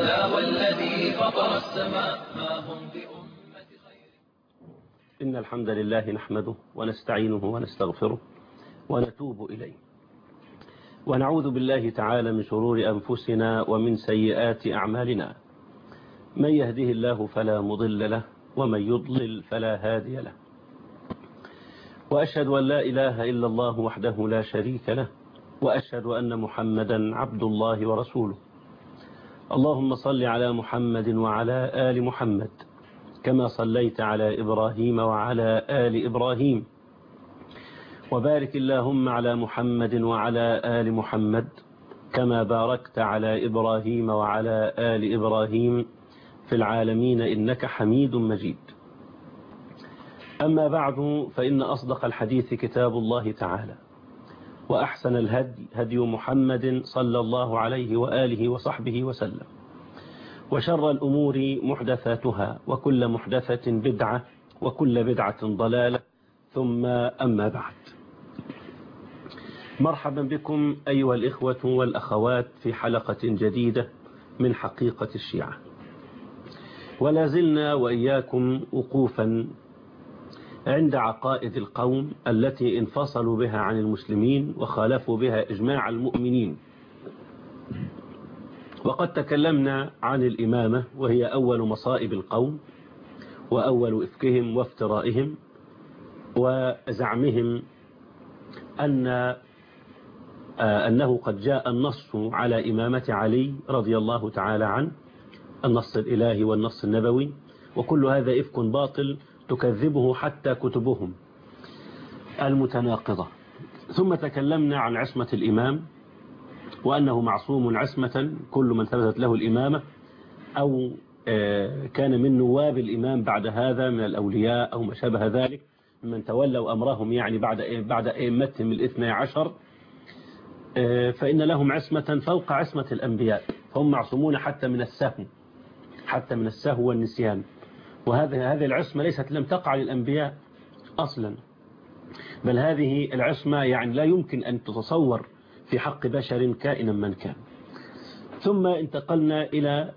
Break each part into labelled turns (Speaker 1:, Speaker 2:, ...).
Speaker 1: لا والذي فطر السماء ما هم بأمة خير
Speaker 2: إن الحمد لله نحمده ونستعينه ونستغفره ونتوب إليه ونعوذ بالله تعالى من شرور أنفسنا ومن سيئات أعمالنا من يهده الله فلا مضل له ومن يضلل فلا هادي له وأشهد أن لا إله إلا الله وحده لا شريك له وأشهد أن محمدا عبد الله ورسوله اللهم صل على محمد وعلى آل محمد كما صليت على إبراهيم وعلى آل إبراهيم وبارك اللهم على محمد وعلى آل محمد كما باركت على إبراهيم وعلى آل إبراهيم في العالمين إنك حميد مجيد أما بعد فإن أصدق الحديث كتاب الله تعالى وأحسن الهدي هدي محمد صلى الله عليه وآله وصحبه وسلم وشر الأمور محدثاتها وكل محدثة بدعة وكل بدعة ضلالة ثم أما بعد مرحبا بكم أيها الإخوة والأخوات في حلقة جديدة من حقيقة الشيعة ولا زلنا وإياكم وقوفا عند عقائد القوم التي انفصلوا بها عن المسلمين وخالفوا بها إجماع المؤمنين وقد تكلمنا عن الإمامة وهي أول مصائب القوم وأول إفكهم وافترائهم وزعمهم أن أنه قد جاء النص على إمامة علي رضي الله تعالى عنه النص الإلهي والنص النبوي وكل هذا إفك باطل تكذبه حتى كتبهم المتناقضة ثم تكلمنا عن عصمة الإمام وأنه معصوم عصمة كل من ثبتت له الإمامة أو كان من نواب الإمام بعد هذا من الأولياء أو ما شابه ذلك من تولوا أمرهم يعني بعد بعد أئمتهم الاثنى عشر فإن لهم عصمة فوق عصمة الأنبياء هم معصومون حتى من السهو حتى من السهو والنسيان وهذه هذه العصمة ليست لم تقع للأنبياء أصلا بل هذه العصمة يعني لا يمكن أن تتصور في حق بشر كائنا من كان ثم انتقلنا إلى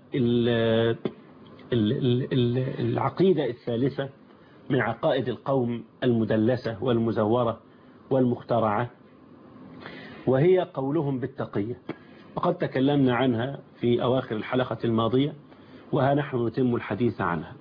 Speaker 2: العقيدة الثالثة من عقائد القوم المدلسة والمزورة والمخترعة وهي قولهم بالتقية وقد تكلمنا عنها في أواخر الحلقة الماضية وها نحن نتم الحديث عنها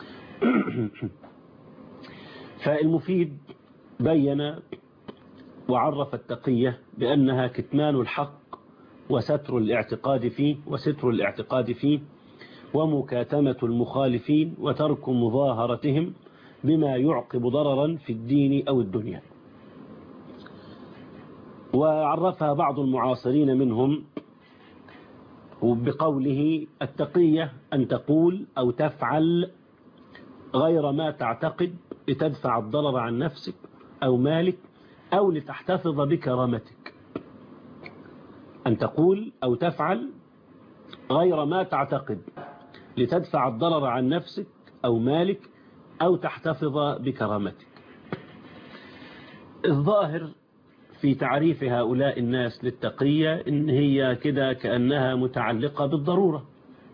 Speaker 2: فالمفيد بين وعرف التقية بأنها كتمان الحق وستر الاعتقاد فيه وستر الاعتقاد فيه ومكاتمة المخالفين وترك مظاهرتهم بما يعقب ضررا في الدين أو الدنيا وعرفها بعض المعاصرين منهم بقوله التقية أن تقول أو تفعل غير ما تعتقد لتدفع الضرر عن نفسك أو مالك أو لتحتفظ بكرامتك أن تقول أو تفعل غير ما تعتقد لتدفع الضرر عن نفسك أو مالك أو تحتفظ بكرامتك الظاهر في تعريف هؤلاء الناس للتقية إن هي كده كأنها متعلقة بالضرورة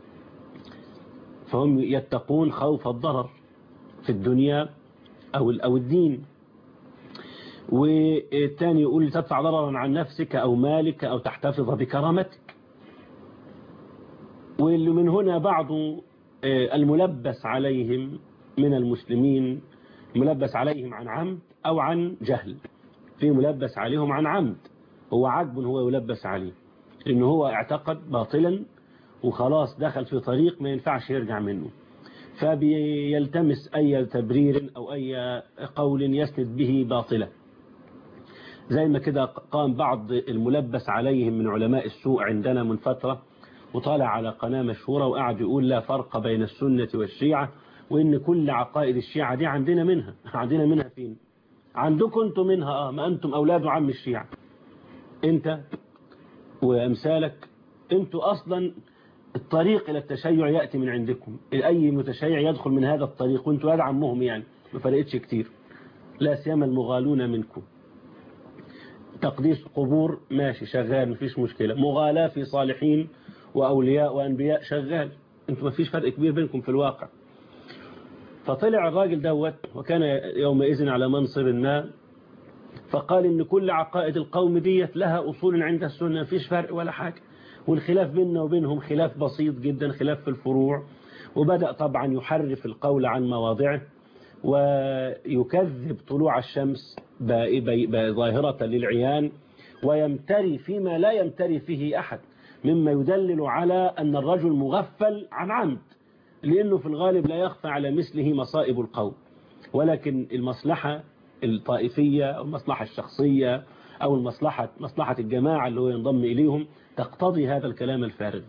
Speaker 2: فهم يتقون خوف الضرر في الدنيا أو أو الدين والثاني يقول تدفع ضررا عن نفسك أو مالك أو تحتفظ بكرامتك واللي من هنا بعض الملبس عليهم من المسلمين ملبس عليهم عن عمد أو عن جهل في ملبس عليهم عن عمد هو عجب هو يلبس عليه لأنه هو اعتقد باطلا وخلاص دخل في طريق ما ينفعش يرجع منه فبيلتمس أي تبرير أو أي قول يسند به باطلا زي ما كده قام بعض الملبس عليهم من علماء السوء عندنا من فترة وطالع على قناة مشهورة وقعد يقول لا فرق بين السنة والشيعة وإن كل عقائد الشيعة دي عندنا منها عندنا منها فين عندكم انتم منها اه ما انتم اولاد عم الشيعة انت وامثالك انتوا اصلا الطريق الى التشيع يأتي من عندكم اي متشيع يدخل من هذا الطريق وانتوا ولاد عمهم يعني ما فرقتش كتير لا سيما المغالون منكم تقديس قبور ماشي شغال مفيش مشكلة مغالاة في صالحين وأولياء وأنبياء شغال انتم ما فيش فرق كبير بينكم في الواقع فطلع الراجل دوت وكان يومئذ على منصب ما فقال ان كل عقائد القوم ديت لها أصول عند السنة ما فيش فرق ولا حاجة والخلاف بيننا وبينهم خلاف بسيط جدا خلاف في الفروع وبدأ طبعا يحرف القول عن مواضعه ويكذب طلوع الشمس ظاهرة للعيان ويمتري فيما لا يمتري فيه أحد مما يدلل على أن الرجل مغفل عن عمد لأنه في الغالب لا يخفى على مثله مصائب القوم ولكن المصلحة الطائفية أو المصلحة الشخصية أو المصلحة مصلحة الجماعة اللي هو ينضم إليهم تقتضي هذا الكلام الفارغ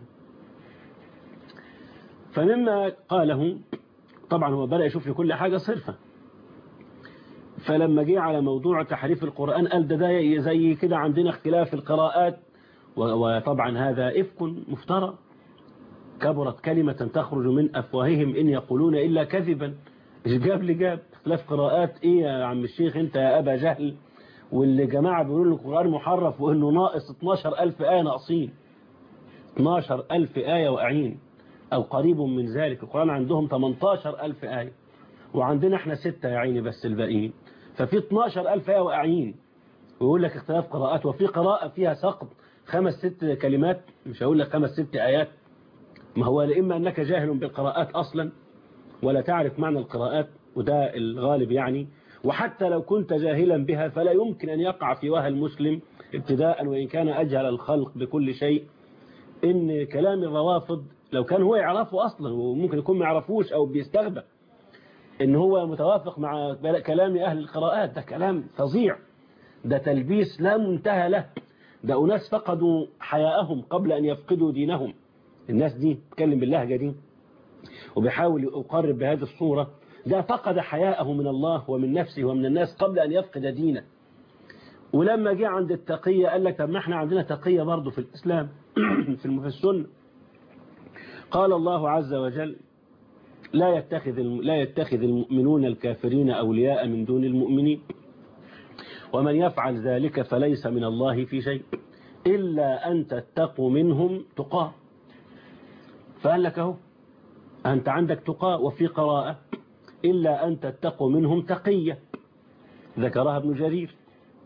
Speaker 2: فمما قاله طبعا هو بدأ يشوف في كل حاجة صرفة فلما جه على موضوع تحريف القرآن قال ده ده زي كده عندنا اختلاف القراءات وطبعا هذا إفك مفترى كبرت كلمة تخرج من أفواههم إن يقولون إلا كذبا إيش جاب لي جاب اختلاف قراءات إيه يا عم الشيخ أنت يا أبا جهل واللي جماعة بيقولوا القرآن محرف وإنه ناقص 12000 آية ناقصين 12000 آية وأعين أو قريب من ذلك القرآن عندهم 18000 آية وعندنا احنا ستة يا عيني بس الباقيين ففي 12000 آية وأعين ويقول لك اختلاف قراءات وفي قراءة فيها سقط خمس ست كلمات مش هقول لك خمس ست آيات ما هو لإما أنك جاهل بالقراءات أصلا ولا تعرف معنى القراءات وده الغالب يعني وحتى لو كنت جاهلا بها فلا يمكن أن يقع في وهى المسلم ابتداء وإن كان أجهل الخلق بكل شيء إن كلام الروافض لو كان هو يعرفه أصلا وممكن يكون ما يعرفوش أو بيستغبى إن هو متوافق مع كلام أهل القراءات ده كلام فظيع ده تلبيس لا منتهى له ده أناس فقدوا حياءهم قبل أن يفقدوا دينهم الناس دي تتكلم باللهجة دي وبيحاول يقرب بهذه الصورة ده فقد حياءه من الله ومن نفسه ومن الناس قبل أن يفقد دينه ولما جه عند التقية قال لك طب ما احنا عندنا تقية برضه في الإسلام في السنة قال الله عز وجل لا يتخذ لا يتخذ المؤمنون الكافرين أولياء من دون المؤمنين ومن يفعل ذلك فليس من الله في شيء إلا أن تتقوا منهم تقاه فقال لك اهو أنت عندك تقاء وفي قراءة إلا أن تتقوا منهم تقية ذكرها ابن جرير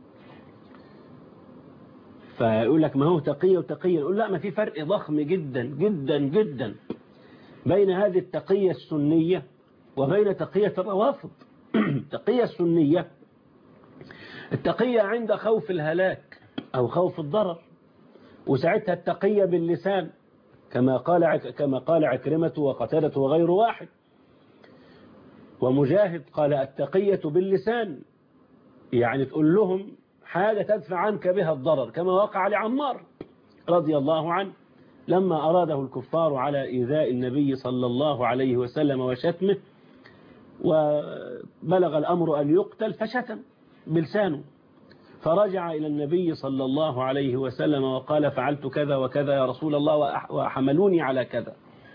Speaker 2: فيقول لك ما هو تقية وتقية يقول لا ما في فرق ضخم جدا جدا جدا بين هذه التقية السنية وبين تقية الروافض التقية السنية التقية عند خوف الهلاك أو خوف الضرر وساعتها التقية باللسان كما قال كما قال عكرمة وقتادة وغير واحد ومجاهد قال التقية باللسان يعني تقول لهم حاجة تدفع عنك بها الضرر كما وقع لعمار رضي الله عنه لما أراده الكفار على إيذاء النبي صلى الله عليه وسلم وشتمه وبلغ الأمر أن يقتل فشتم بلسانه فرجع إلى النبي صلى الله عليه وسلم وقال فعلت كذا وكذا يا رسول الله وحملوني على كذا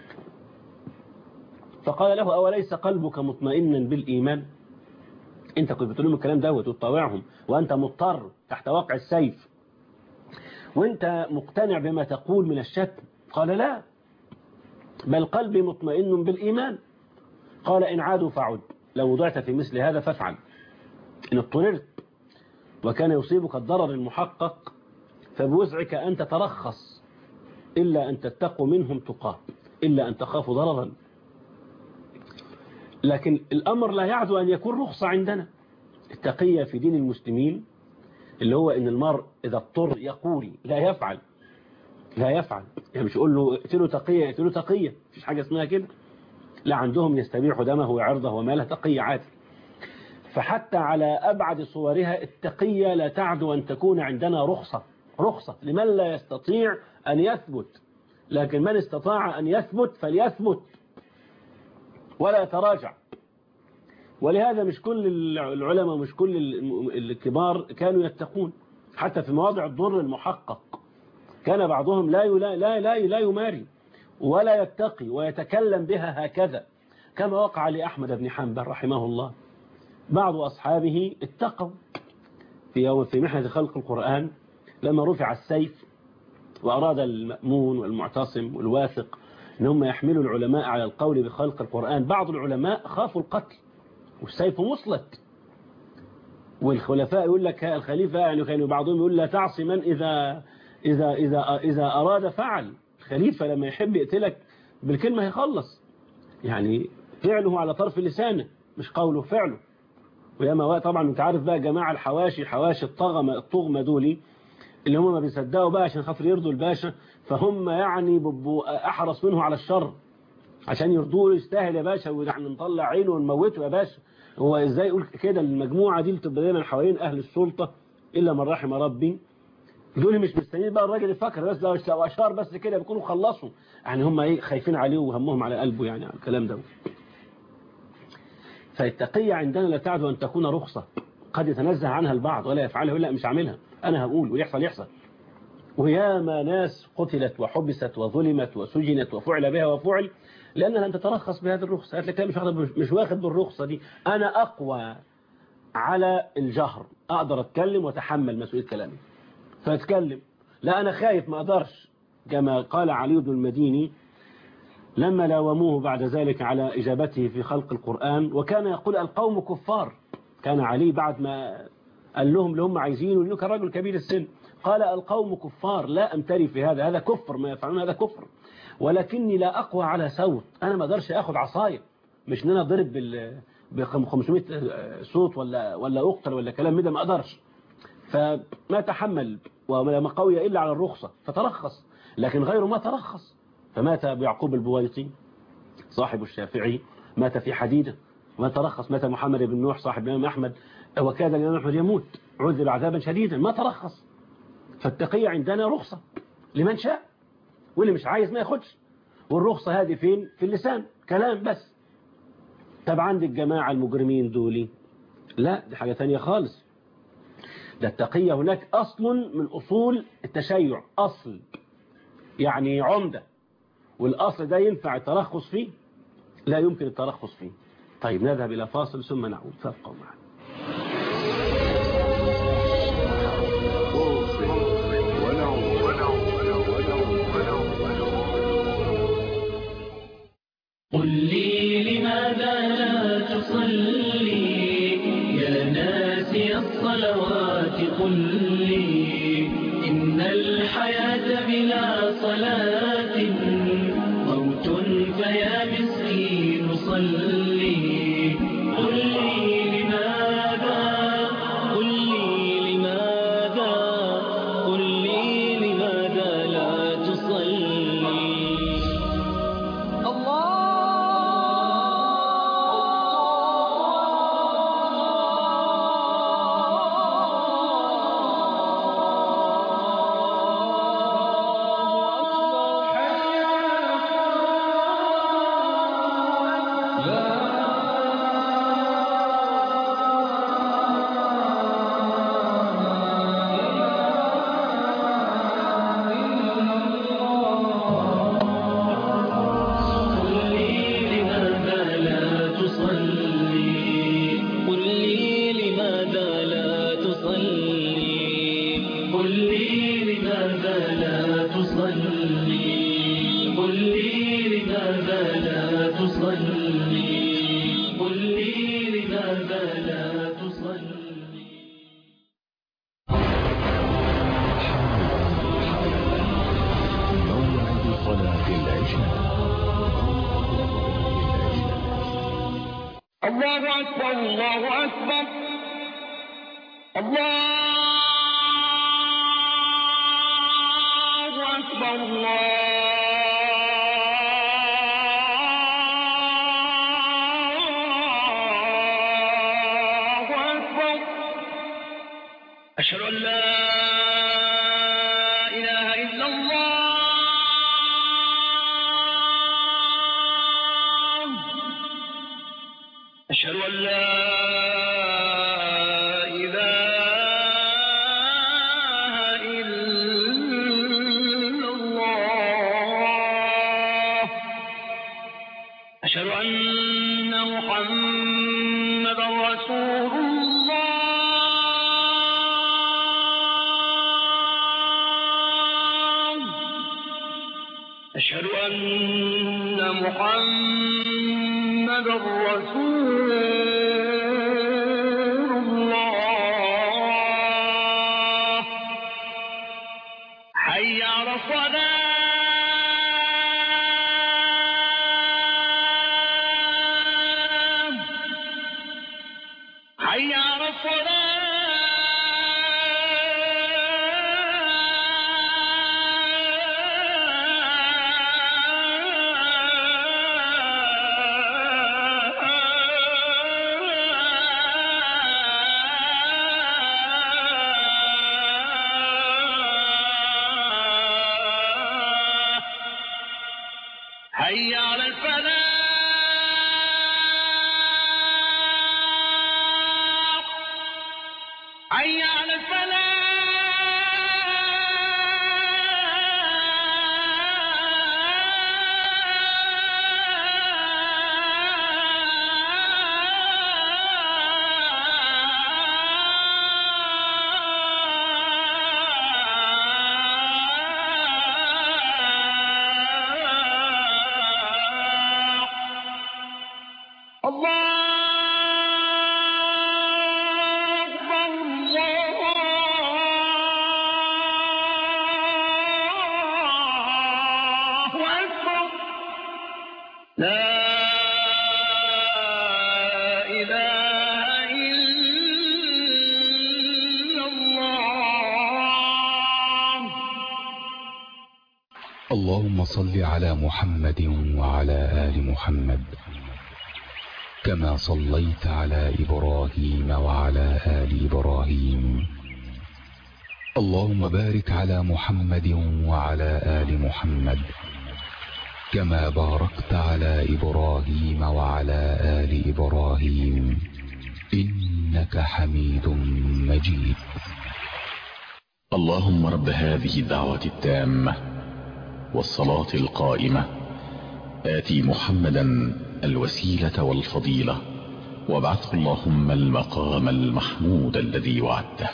Speaker 2: فقال له أوليس قلبك مطمئنا بالإيمان انت كنت بتقول لهم الكلام دوت وتطاوعهم وانت مضطر تحت واقع السيف وانت مقتنع بما تقول من الشتم قال لا بل قلبي مطمئن بالإيمان قال إن عادوا فعد لو وضعت في مثل هذا فافعل إن اضطررت وكان يصيبك الضرر المحقق فبوسعك أن تترخص إلا أن تتقوا منهم تقاه إلا أن تخافوا ضررا لكن الأمر لا يعدو أن يكون رخصة عندنا التقية في دين المسلمين اللي هو إن المرء إذا اضطر يقول لا يفعل لا يفعل يعني مش يقول له اقتلوا تقية اقتلوا تقية مفيش حاجة اسمها كده لا عندهم يستبيح دمه وعرضه وماله تقية عادي فحتى على أبعد صورها التقية لا تعدو أن تكون عندنا رخصة رخصة لمن لا يستطيع أن يثبت لكن من استطاع أن يثبت فليثبت ولا يتراجع ولهذا مش كل العلماء مش كل الكبار كانوا يتقون حتى في مواضع الضر المحقق كان بعضهم لا لا لا لا, لا يماري ولا يتقي ويتكلم بها هكذا كما وقع لأحمد بن حنبل رحمه الله بعض أصحابه اتقوا في يوم في محنة خلق القرآن لما رفع السيف وأراد المأمون والمعتصم والواثق ان هم يحملوا العلماء على القول بخلق القرآن بعض العلماء خافوا القتل والسيف مسلط والخلفاء يقول لك الخليفة يعني كانوا بعضهم يقول لا تعصي من إذا إذا إذا إذا أراد فعل الخليفة لما يحب يقتلك بالكلمة هيخلص يعني فعله على طرف لسانه مش قوله فعله وياما طبعا انت عارف بقى جماعة الحواشي حواشي الطغمة الطغمة دولي اللي هم ما بيصدقوا بقى عشان خاطر يرضوا الباشا فهم يعني بيبقوا احرص منه على الشر عشان يرضوه يستاهل يا باشا ونحن نطلع عينه ونموته يا باشا هو ازاي يقول كده المجموعة دي بتبقى دايما حوالين اهل السلطة الا من رحم ربي دول مش مستنيين بقى الراجل يفكر بس لو لو اشار بس كده بيكونوا خلصوا يعني هم ايه خايفين عليه وهمهم على قلبه يعني على الكلام ده فالتقية عندنا لا تعد أن تكون رخصة قد يتنزه عنها البعض ولا يفعلها ولا مش عاملها أنا هقول ويحصل يحصل وياما ناس قتلت وحبست وظلمت وسجنت وفعل بها وفعل لأنها لم تترخص بهذه الرخصة قالت لك لا مش واخد مش واخد بالرخصة دي أنا أقوى على الجهر أقدر أتكلم وأتحمل مسؤولية كلامي فأتكلم لا أنا خايف ما أقدرش كما قال علي بن المديني لما لاوموه بعد ذلك على إجابته في خلق القرآن وكان يقول القوم كفار كان علي بعد ما قال لهم اللي هم عايزينه لأنه كان رجل كبير السن قال القوم كفار لا أمتري في هذا هذا كفر ما يفعلون هذا كفر ولكني لا أقوى على صوت أنا ما أقدرش أخذ عصاية مش إن أنا ضرب بال ب 500 صوت ولا ولا أقتل ولا كلام ده ما أقدرش فما تحمل وما قوي إلا على الرخصة فترخص لكن غيره ما ترخص فمات أبو يعقوب البويطي صاحب الشافعي مات في حديدة وما ترخص مات محمد بن نوح صاحب الإمام أحمد وكاد الإمام أحمد يموت عذب عذابا شديدا ما ترخص فالتقية عندنا رخصة لمن شاء واللي مش عايز ما ياخدش والرخصة هذه فين في اللسان كلام بس طب عند الجماعة المجرمين دولي لا دي حاجة ثانية خالص ده التقية هناك أصل من أصول التشيع أصل يعني عمدة والأصل ده ينفع الترخص فيه لا يمكن الترخص فيه طيب نذهب إلى فاصل ثم نعود فابقوا معنا
Speaker 1: قل لي لماذا لا تصلي يا ناسي الصلوات قل لي إن الحياة بلا صلاة موت فيا مسكين صلي قل لي لماذا قل لي لماذا قل لي لماذا لا تصلي قل لي لماذا لا تصلي قل لي لماذا لا تصلي قل لي لماذا لا تصلي قل لي لماذا لا تصلي قل لي لماذا لا تصلي
Speaker 3: موعد صلاة العشاء
Speaker 4: الله أكبر الله أكبر الله أكبر الله أكبر أشهد أن لا إله إلا الله أشهد أن لا إله إلا الله أشهد أن محمدا رسول الله أشهد أن محمد رسول الله حي على الصلاة حي على الصلاة حي على الفلاح حي على الفلاح الله أكبر الله أكبر لا إله إلا الله
Speaker 3: اللهم صل على محمد وعلى آل محمد كما صليت على إبراهيم وعلى آل إبراهيم اللهم بارك على محمد وعلى آل محمد كما باركت على إبراهيم وعلى آل إبراهيم إنك حميد مجيد
Speaker 5: اللهم رب هذه الدعوة التامة والصلاة القائمة آتي محمدا الوسيلة والفضيلة وابعثه اللهم المقام المحمود الذي وعدته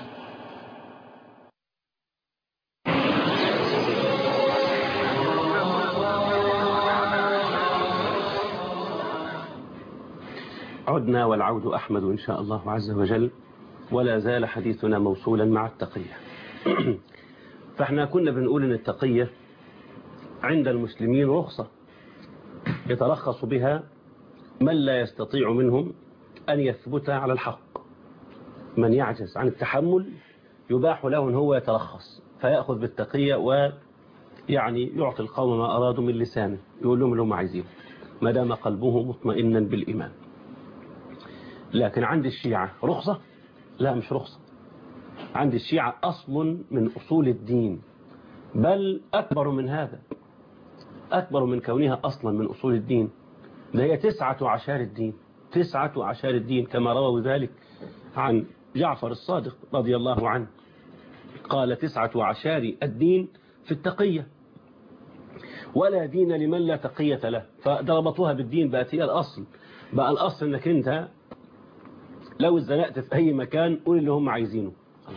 Speaker 2: عدنا والعود أحمد إن شاء الله عز وجل ولا زال حديثنا موصولا مع التقية فاحنا كنا بنقول ان التقية عند المسلمين رخصة يترخص بها من لا يستطيع منهم أن يثبت على الحق من يعجز عن التحمل يباح له أن هو يترخص فيأخذ بالتقية ويعني يعطي القوم ما أرادوا من لسانه يقول لهم اللي هم عايزينه ما دام قلبه مطمئنا بالإيمان لكن عند الشيعة رخصة لا مش رخصة عند الشيعة أصل من أصول الدين بل أكبر من هذا أكبر من كونها أصلا من أصول الدين ده هي تسعة عشار الدين تسعة عشار الدين كما رووا ذلك عن جعفر الصادق رضي الله عنه قال تسعة عشار الدين في التقية ولا دين لمن لا تقية له فضربطوها بالدين بقت هي الأصل بقى الأصل أنك أنت لو اتزنقت في أي مكان قول اللي هم عايزينه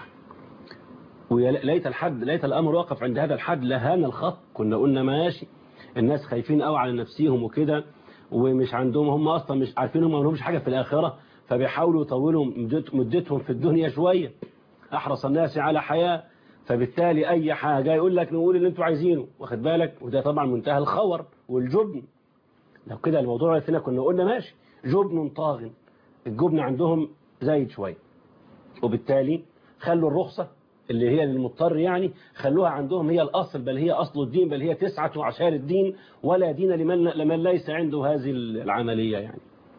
Speaker 2: وليت الحد ليت الأمر وقف عند هذا الحد لهان الخط كنا قلنا ماشي الناس خايفين قوي على نفسيهم وكده ومش عندهم هم أصلا مش عارفين هم ما لهمش حاجة في الآخرة فبيحاولوا يطولوا مدت- مدتهم في الدنيا شوية أحرص الناس على حياة فبالتالي أي حاجة يقول لك نقول اللي انتوا عايزينه واخد بالك وده طبعا منتهى الخور والجبن لو كده الموضوع فينا كنا قلنا ماشي جبن طاغن الجبن عندهم زايد شوية وبالتالي خلوا الرخصة اللي هي للمضطر يعني خلوها عندهم هي الأصل بل هي أصل الدين بل هي تسعة عشار الدين ولا دين لمن, لمن ليس عنده هذه العملية يعني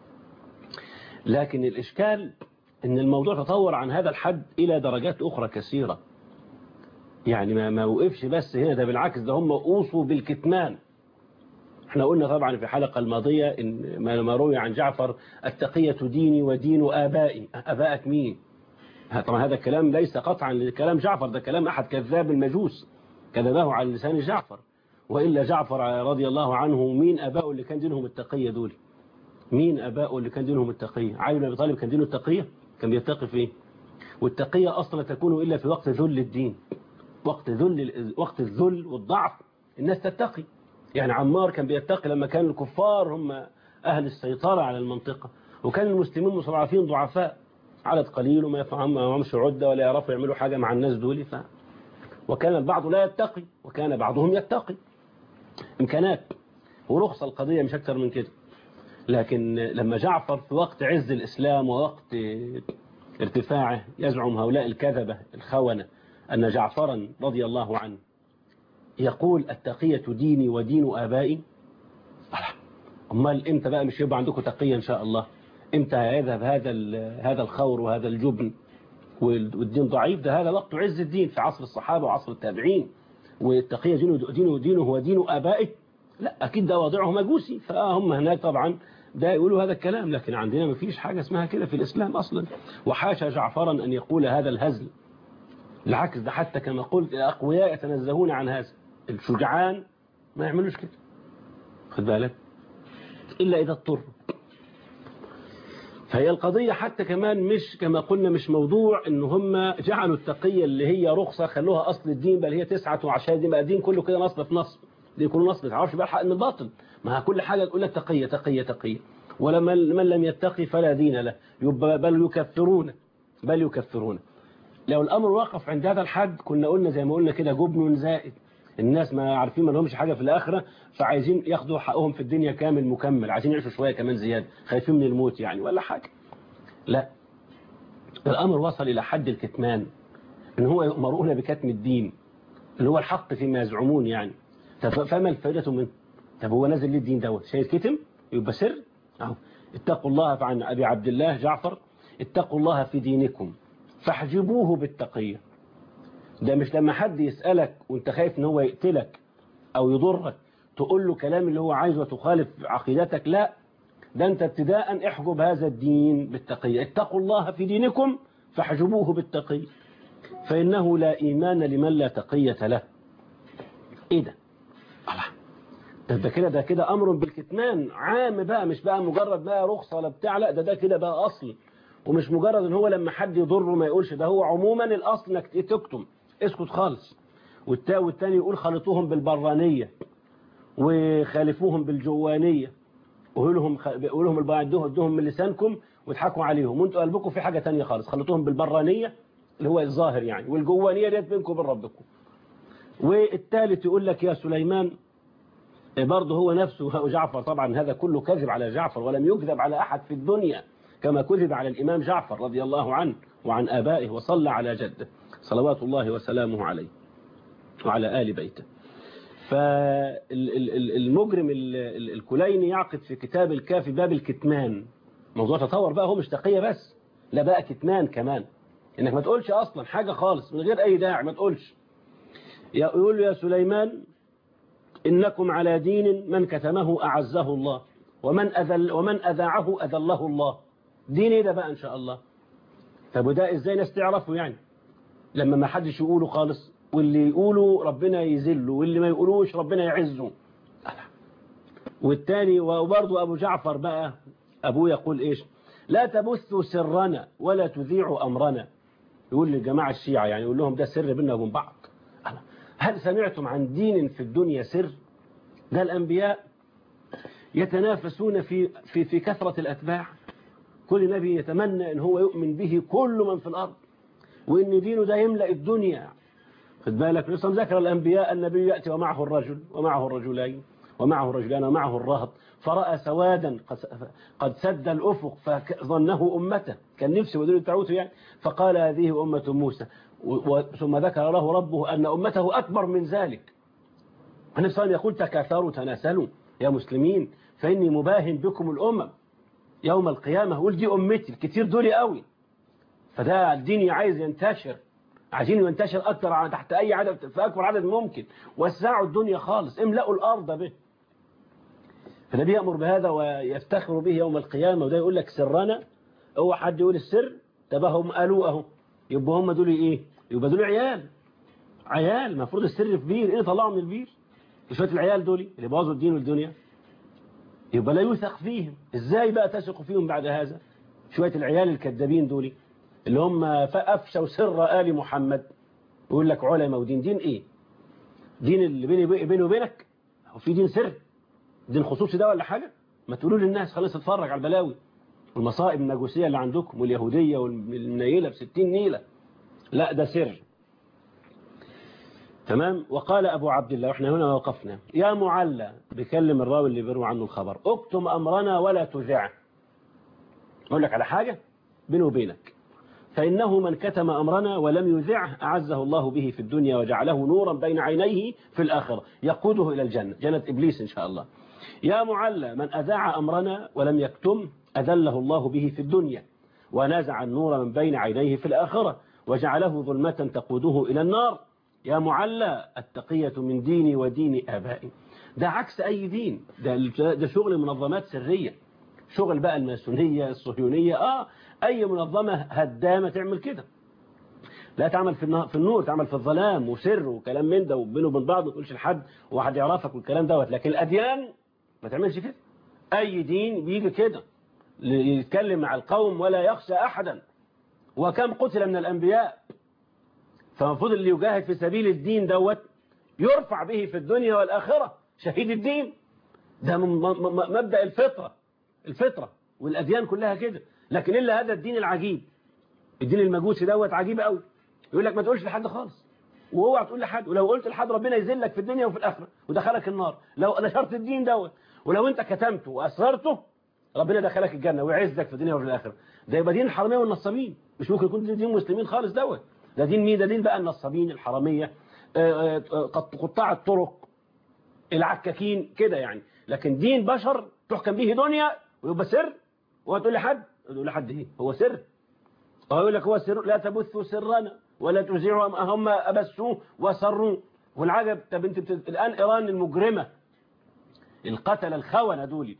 Speaker 2: لكن الإشكال أن الموضوع تطور عن هذا الحد إلى درجات أخرى كثيرة يعني ما, ما وقفش بس هنا ده بالعكس ده هم أوصوا بالكتمان احنا قلنا طبعا في الحلقة الماضية إن ما ما روي عن جعفر التقية ديني ودين آبائي آبائك مين طبعا هذا الكلام ليس قطعا لكلام جعفر ده كلام أحد كذاب المجوس كذبه على لسان جعفر وإلا جعفر رضي الله عنه مين أباؤه اللي كان دينهم التقية دول مين أباؤه اللي كان دينهم التقية علي بن أبي طالب كان دينه التقية كان بيتقي في ايه والتقية أصلا تكون إلا في وقت ذل الدين وقت ذل وقت الذل والضعف الناس تتقي يعني عمار كان بيتقي لما كان الكفار هم أهل السيطرة على المنطقة وكان المسلمين مستضعفين ضعفاء عدد قليل وما يفهم ما يفهمش عدة ولا يعرفوا يعملوا حاجة مع الناس دول ف... وكان البعض لا يتقي وكان بعضهم يتقي إمكانات ورخص القضية مش أكثر من كده لكن لما جعفر في وقت عز الإسلام ووقت ارتفاعه يزعم هؤلاء الكذبة الخونة أن جعفرا رضي الله عنه يقول التقية ديني ودين آبائي أمال إمتى بقى مش يبقى عندكم تقية إن شاء الله إمتى يذهب هذا هذا الخور وهذا الجبن والدين ضعيف ده هذا وقت عز الدين في عصر الصحابة وعصر التابعين والتقية دينه دينه دينه هو دين آبائه لا أكيد ده وضعه مجوسي فهم هناك طبعا ده يقولوا هذا الكلام لكن عندنا ما فيش حاجة اسمها كده في الإسلام أصلا وحاشا جعفرا أن يقول هذا الهزل العكس ده حتى كما قلت الأقوياء يتنزهون عن هذا الشجعان ما يعملوش كده خد بالك إلا إذا اضطروا فهي القضية حتى كمان مش كما قلنا مش موضوع ان هم جعلوا التقية اللي هي رخصة خلوها أصل الدين بل هي تسعة وعشان دي بقى الدين كله كده نصب في نصب دي كله نصب ما تعرفش بقى الحق من الباطل ما كل حاجة يقول لك تقية تقية تقية ولمن من لم يتقي فلا دين له يبقى بل يكفرون بل يكفرون لو الأمر وقف عند هذا الحد كنا قلنا زي ما قلنا كده جبن زائد الناس ما عارفين ما لهمش حاجة في الآخرة فعايزين ياخدوا حقهم في الدنيا كامل مكمل عايزين يعيشوا شوية كمان زيادة خايفين من الموت يعني ولا حاجة لا الأمر وصل إلى حد الكتمان إن هو يؤمرون بكتم الدين اللي هو الحق فيما يزعمون يعني فما الفائدة منه طب هو نازل ليه الدين دوت شيء كتم يبقى سر أهو اتقوا الله فعن أبي عبد الله جعفر اتقوا الله في دينكم فاحجبوه بالتقية ده مش لما حد يسألك وانت خايف ان هو يقتلك او يضرك تقول له كلام اللي هو عايزه وتخالف عقيدتك لا ده انت ابتداء احجب هذا الدين بالتقية اتقوا الله في دينكم فاحجبوه بالتقية فإنه لا إيمان لمن لا تقية له ايه ده الله ده ده كده ده كده أمر بالكتمان عام بقى مش بقى مجرد بقى رخصة ولا بتاع لا ده ده كده بقى أصل ومش مجرد ان هو لما حد يضره ما يقولش ده هو عموما الأصل انك تكتم اسكت خالص والتا والتاني يقول خلطوهم بالبرانية وخالفوهم بالجوانية وقول لهم قول لهم ادوهم ادوهم من لسانكم وتضحكوا عليهم وانتوا قلبكم في حاجة تانية خالص خلطوهم بالبرانية اللي هو الظاهر يعني والجوانية ديت بينكم وبين ربكم والثالث يقول لك يا سليمان برضه هو نفسه جعفر طبعا هذا كله كذب على جعفر ولم يكذب على أحد في الدنيا كما كذب على الإمام جعفر رضي الله عنه وعن آبائه وصلى على جده صلوات الله وسلامه عليه وعلى آل بيته فالمجرم الكليني يعقد في كتاب الكافي باب الكتمان موضوع تطور بقى هو مش تقية بس لا بقى كتمان كمان انك ما تقولش اصلا حاجة خالص من غير اي داعي ما تقولش يقول يا سليمان انكم على دين من كتمه اعزه الله ومن أذل ومن اذاعه اذله الله دين ايه ده بقى ان شاء الله طب وده ازاي ناس تعرفه يعني لما ما حدش يقوله خالص واللي يقوله ربنا يذله واللي ما يقولوش ربنا يعزه والتاني وبرضه أبو جعفر بقى أبوه يقول إيش لا تبثوا سرنا ولا تذيعوا أمرنا يقول للجماعة الشيعة يعني يقول لهم ده سر بيننا وبين بعض هل سمعتم عن دين في الدنيا سر ده الأنبياء يتنافسون في في في كثرة الأتباع كل نبي يتمنى أن هو يؤمن به كل من في الأرض وإن دينه ده يملأ الدنيا خد بالك نصلا ذكر الأنبياء النبي يأتي ومعه الرجل ومعه الرجلين ومعه الرجلان ومعه الرهط فرأى سوادا قد سد الأفق فظنه أمته كان نفسه ودول تعوته يعني فقال هذه أمة موسى ثم ذكر له ربه أن أمته أكبر من ذلك النبي صلى الله عليه وسلم يقول تكاثروا تناسلوا يا مسلمين فإني مباهن بكم الأمم يوم القيامة قول دي أمتي الكتير دول قوي فده الدين عايز ينتشر عايزين ينتشر أكثر تحت أي عدد في أكبر عدد ممكن وسعوا الدنيا خالص املأوا الأرض به فالنبي يأمر بهذا ويفتخر به يوم القيامة وده يقول لك سرنا هو حد يقول السر تبهم قالوا أهو يبقى هم دول إيه يبقى دول عيال عيال المفروض السر في بير إيه طلعوا من البير شوية العيال دول اللي بوظوا الدين والدنيا يبقى لا يوثق فيهم ازاي بقى تثق فيهم بعد هذا شوية العيال الكذابين دول اللي هم أفشوا سر آل محمد يقول لك علماء ودين دين ايه دين اللي بيني بيني وبينك هو في دين سر دين خصوصي ده ولا حاجة ما تقولوا للناس خلاص اتفرج على البلاوي والمصائب النجوسية اللي عندكم واليهودية والنيلة بستين نيلة لا ده سر تمام وقال أبو عبد الله وإحنا هنا وقفنا يا معلى بيكلم الراوي اللي بيروي عنه الخبر اكتم أمرنا ولا تذعه أقول لك على حاجة بينه وبينك فإنه من كتم أمرنا ولم يذعه أعزه الله به في الدنيا وجعله نورا بين عينيه في الآخرة يقوده إلى الجنة جنة إبليس إن شاء الله يا معلى من أذاع أمرنا ولم يكتم أذله الله به في الدنيا ونازع النور من بين عينيه في الآخرة وجعله ظلمة تقوده إلى النار يا معلى التقية من ديني ودين آبائي ده عكس أي دين ده, ده شغل منظمات سرية شغل بقى الماسونية الصهيونية آه أي منظمة هدامة تعمل كده لا تعمل في النهار في النور تعمل في الظلام وسر وكلام من ده وبينه وبين بعض ما تقولش لحد وواحد يعرفك والكلام دوت لكن الأديان ما تعملش كده أي دين بيجي كده يتكلم مع القوم ولا يخشى أحدا وكم قتل من الأنبياء فالمفروض اللي يجاهد في سبيل الدين دوت يرفع به في الدنيا والآخرة شهيد الدين ده مبدأ الفطرة الفطرة والأديان كلها كده لكن إلا هذا الدين العجيب الدين المجوسي دوت عجيب قوي يقول لك ما تقولش لحد خالص واوعى تقول لحد ولو قلت لحد ربنا يذلك في الدنيا وفي الآخرة ودخلك النار لو نشرت الدين دوت ولو انت كتمته وأسررته ربنا دخلك الجنة ويعزك في الدنيا وفي الآخرة ده يبقى دين الحرامية والنصابين مش ممكن يكون دين مسلمين خالص دوت ده دين مين ده دين بقى النصابين الحرامية قطاع الطرق العكاكين كده يعني لكن دين بشر تحكم به دنيا ويبقى سر وتقول لحد تقول لحد ايه هو سر هو يقول لك هو سر لا تبثوا سرنا ولا تذيعوا هم أبثوه وسروا والعجب طب انت بت... الآن إيران المجرمة القتل الخونة دول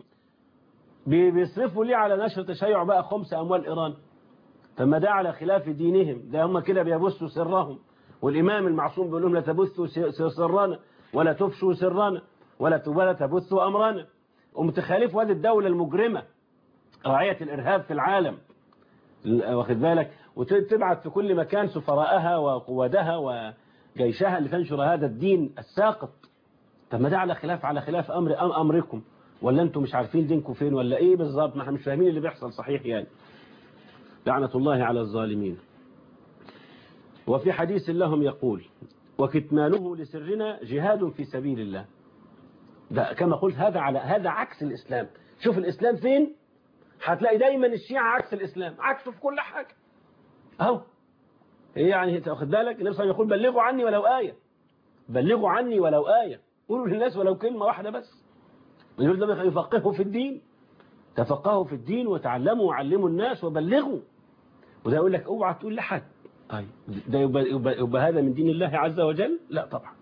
Speaker 2: بيصرفوا ليه على نشر تشيع بقى خمس أموال إيران فما ده على خلاف دينهم ده هم كده بيبثوا سرهم والإمام المعصوم بيقول لهم لا تبثوا سرنا ولا تفشوا سرنا ولا ولا تبثوا أمرنا ومتخالف هذه الدولة المجرمة راعية الإرهاب في العالم واخد بالك وتبعت في كل مكان سفراءها وقوادها وجيشها لتنشر هذا الدين الساقط طب ما ده على خلاف على خلاف أمر أم أمركم ولا أنتم مش عارفين دينكم فين ولا إيه بالظبط ما احنا مش فاهمين اللي بيحصل صحيح يعني لعنة الله على الظالمين وفي حديث لهم يقول وكتمانه لسرنا جهاد في سبيل الله ده كما قلت هذا على هذا عكس الإسلام شوف الإسلام فين هتلاقي دايما الشيعة عكس الإسلام عكسه في كل حاجة اهو هي يعني تاخد بالك النبي صلى الله عليه وسلم يقول بلغوا عني ولو آية بلغوا عني ولو آية قولوا للناس ولو كلمة واحدة بس يقول ده يفقهوا في الدين تفقهوا في الدين وتعلموا وعلموا الناس وبلغوا وده يقول لك اوعى تقول لحد طيب ده يبقى, يبقى, يبقى هذا من دين الله عز وجل لا طبعا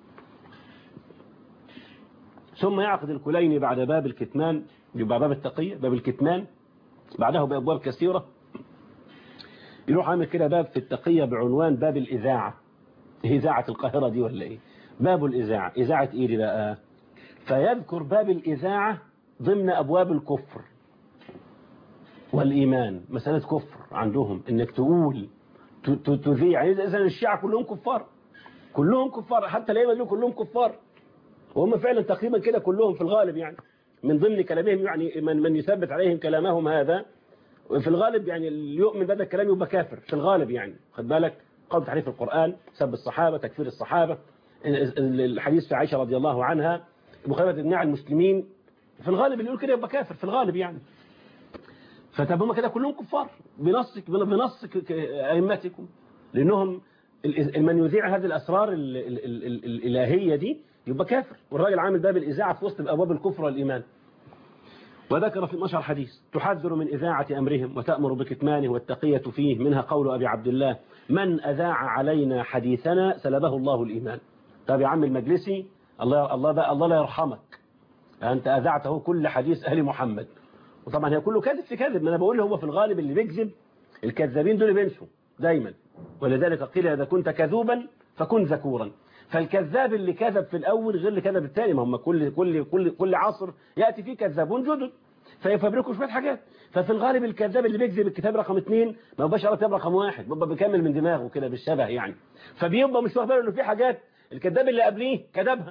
Speaker 2: ثم يعقد الكليني بعد باب الكتمان يبقى باب التقية باب الكتمان بعده بأبواب كثيرة يروح عامل كده باب في التقية بعنوان باب الإذاعة إذاعة القاهرة دي ولا إيه باب الإذاعة إذاعة إيه دي بقى فيذكر باب الإذاعة ضمن أبواب الكفر والإيمان مسألة كفر عندهم إنك تقول تذيع يعني إذا الشيعة كلهم كفار كلهم كفار حتى الأئمة دول كلهم كفار وهم فعلا تقريبا كده كلهم في الغالب يعني من ضمن كلامهم يعني من من يثبت عليهم كلامهم هذا وفي الغالب يعني اللي يؤمن بهذا الكلام يبقى كافر في الغالب يعني خد بالك قول تحريف القرآن سب الصحابة تكفير الصحابة الحديث في عائشة رضي الله عنها مخالفة ابناع المسلمين في الغالب اللي يقول كده يبقى كافر في الغالب يعني فتبقى هم كده كلهم كفار بنص بنص أئمتكم لأنهم من يذيع هذه الأسرار ال ال ال الإلهية دي يبقى كافر والراجل عامل باب الإذاعة في وسط أبواب الكفر والإيمان وذكر في مشهر حديث تحذر من إذاعة أمرهم وتأمر بكتمانه والتقية فيه منها قول أبي عبد الله من أذاع علينا حديثنا سلبه الله الإيمان طب يا عم المجلسي الله الله بقى الله لا يرحمك أنت أذعته كل حديث أهل محمد وطبعا هي كله كذب في كذب ما أنا بقول هو في الغالب اللي بيكذب الكذابين دول بينسوا دايما ولذلك قيل إذا كنت كذوبا فكن ذكورا فالكذاب اللي كذب في الأول غير اللي كذب الثاني ما هم كل كل كل كل عصر يأتي فيه كذابون جدد فيفبركوا شوية حاجات ففي الغالب الكذاب اللي بيكذب الكتاب رقم اثنين ما بقاش على كتاب رقم واحد بيبقى بيكمل من دماغه كده بالشبه يعني فبيبقى مش واخد باله انه في حاجات الكذاب اللي قبليه كذبها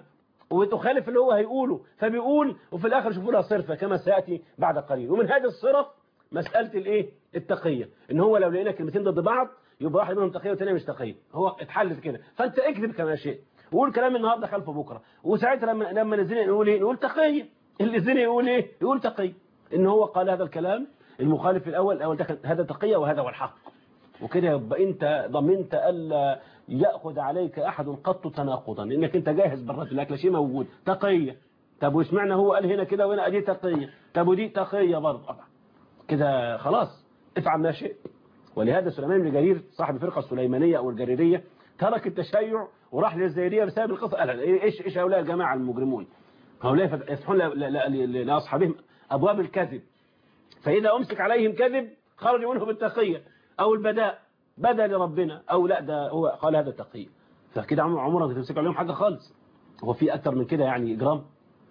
Speaker 2: وتخالف اللي هو هيقوله فبيقول وفي الاخر شوفوا لها صرفه كما سياتي بعد قليل ومن هذه الصرف مساله الايه التقيه ان هو لو لقينا كلمتين ضد بعض يبقى واحد منهم تقيه والثاني مش تقيه هو اتحلت كده فانت اكذب كما شئت وقول كلام النهارده خلف بكره وساعتها لما لما نزلنا نقول ايه نقول تقيه اللي زني يقول ايه يقول تقي ان هو قال هذا الكلام المخالف الاول الاول ده كان هذا تقيه وهذا هو الحق وكده يبقى انت ضمنت الا ياخذ عليك احد قط تناقضا لانك انت جاهز بالرد الاكل شيء موجود تقيه طب واشمعنى هو قال هنا كده وهنا ادي تقيه طب ودي تقيه برضه كده خلاص افعل ما شئت ولهذا سليمان بن جرير صاحب الفرقه السليمانيه او الجريريه ترك التشيع وراح للزيديه بسبب القصه قال ايش ايش هؤلاء الجماعه المجرمون هؤلاء يفتحون لاصحابهم ابواب الكذب فاذا امسك عليهم كذب خرجوا منه بالتقيه او البداء بدا لربنا او لا ده هو قال هذا تقي فكده عمرك تمسك عليهم حاجه خالص هو في اكتر من كده يعني اجرام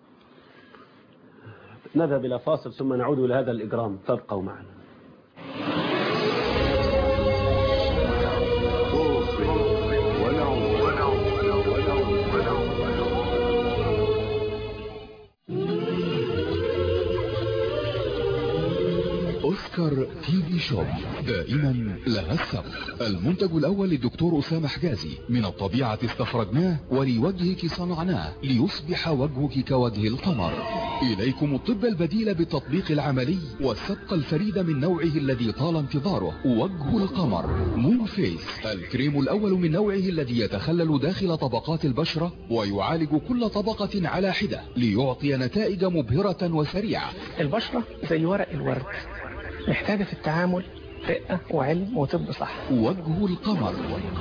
Speaker 2: نذهب الى فاصل ثم نعود الى هذا الاجرام تبقوا معنا
Speaker 3: أوسكار تي في شوب دائما لها السبق المنتج الأول للدكتور أسامة حجازي من الطبيعة استخرجناه ولوجهك صنعناه ليصبح وجهك كوجه القمر إليكم الطب البديل بالتطبيق العملي والسبق الفريد من نوعه الذي طال انتظاره وجه القمر مون فيس الكريم الأول من نوعه الذي يتخلل داخل طبقات البشرة ويعالج كل طبقة على حدة ليعطي نتائج مبهرة وسريعة
Speaker 6: البشرة زي ورق الورد محتاجة في التعامل رقة وعلم وطب صح
Speaker 3: وجه القمر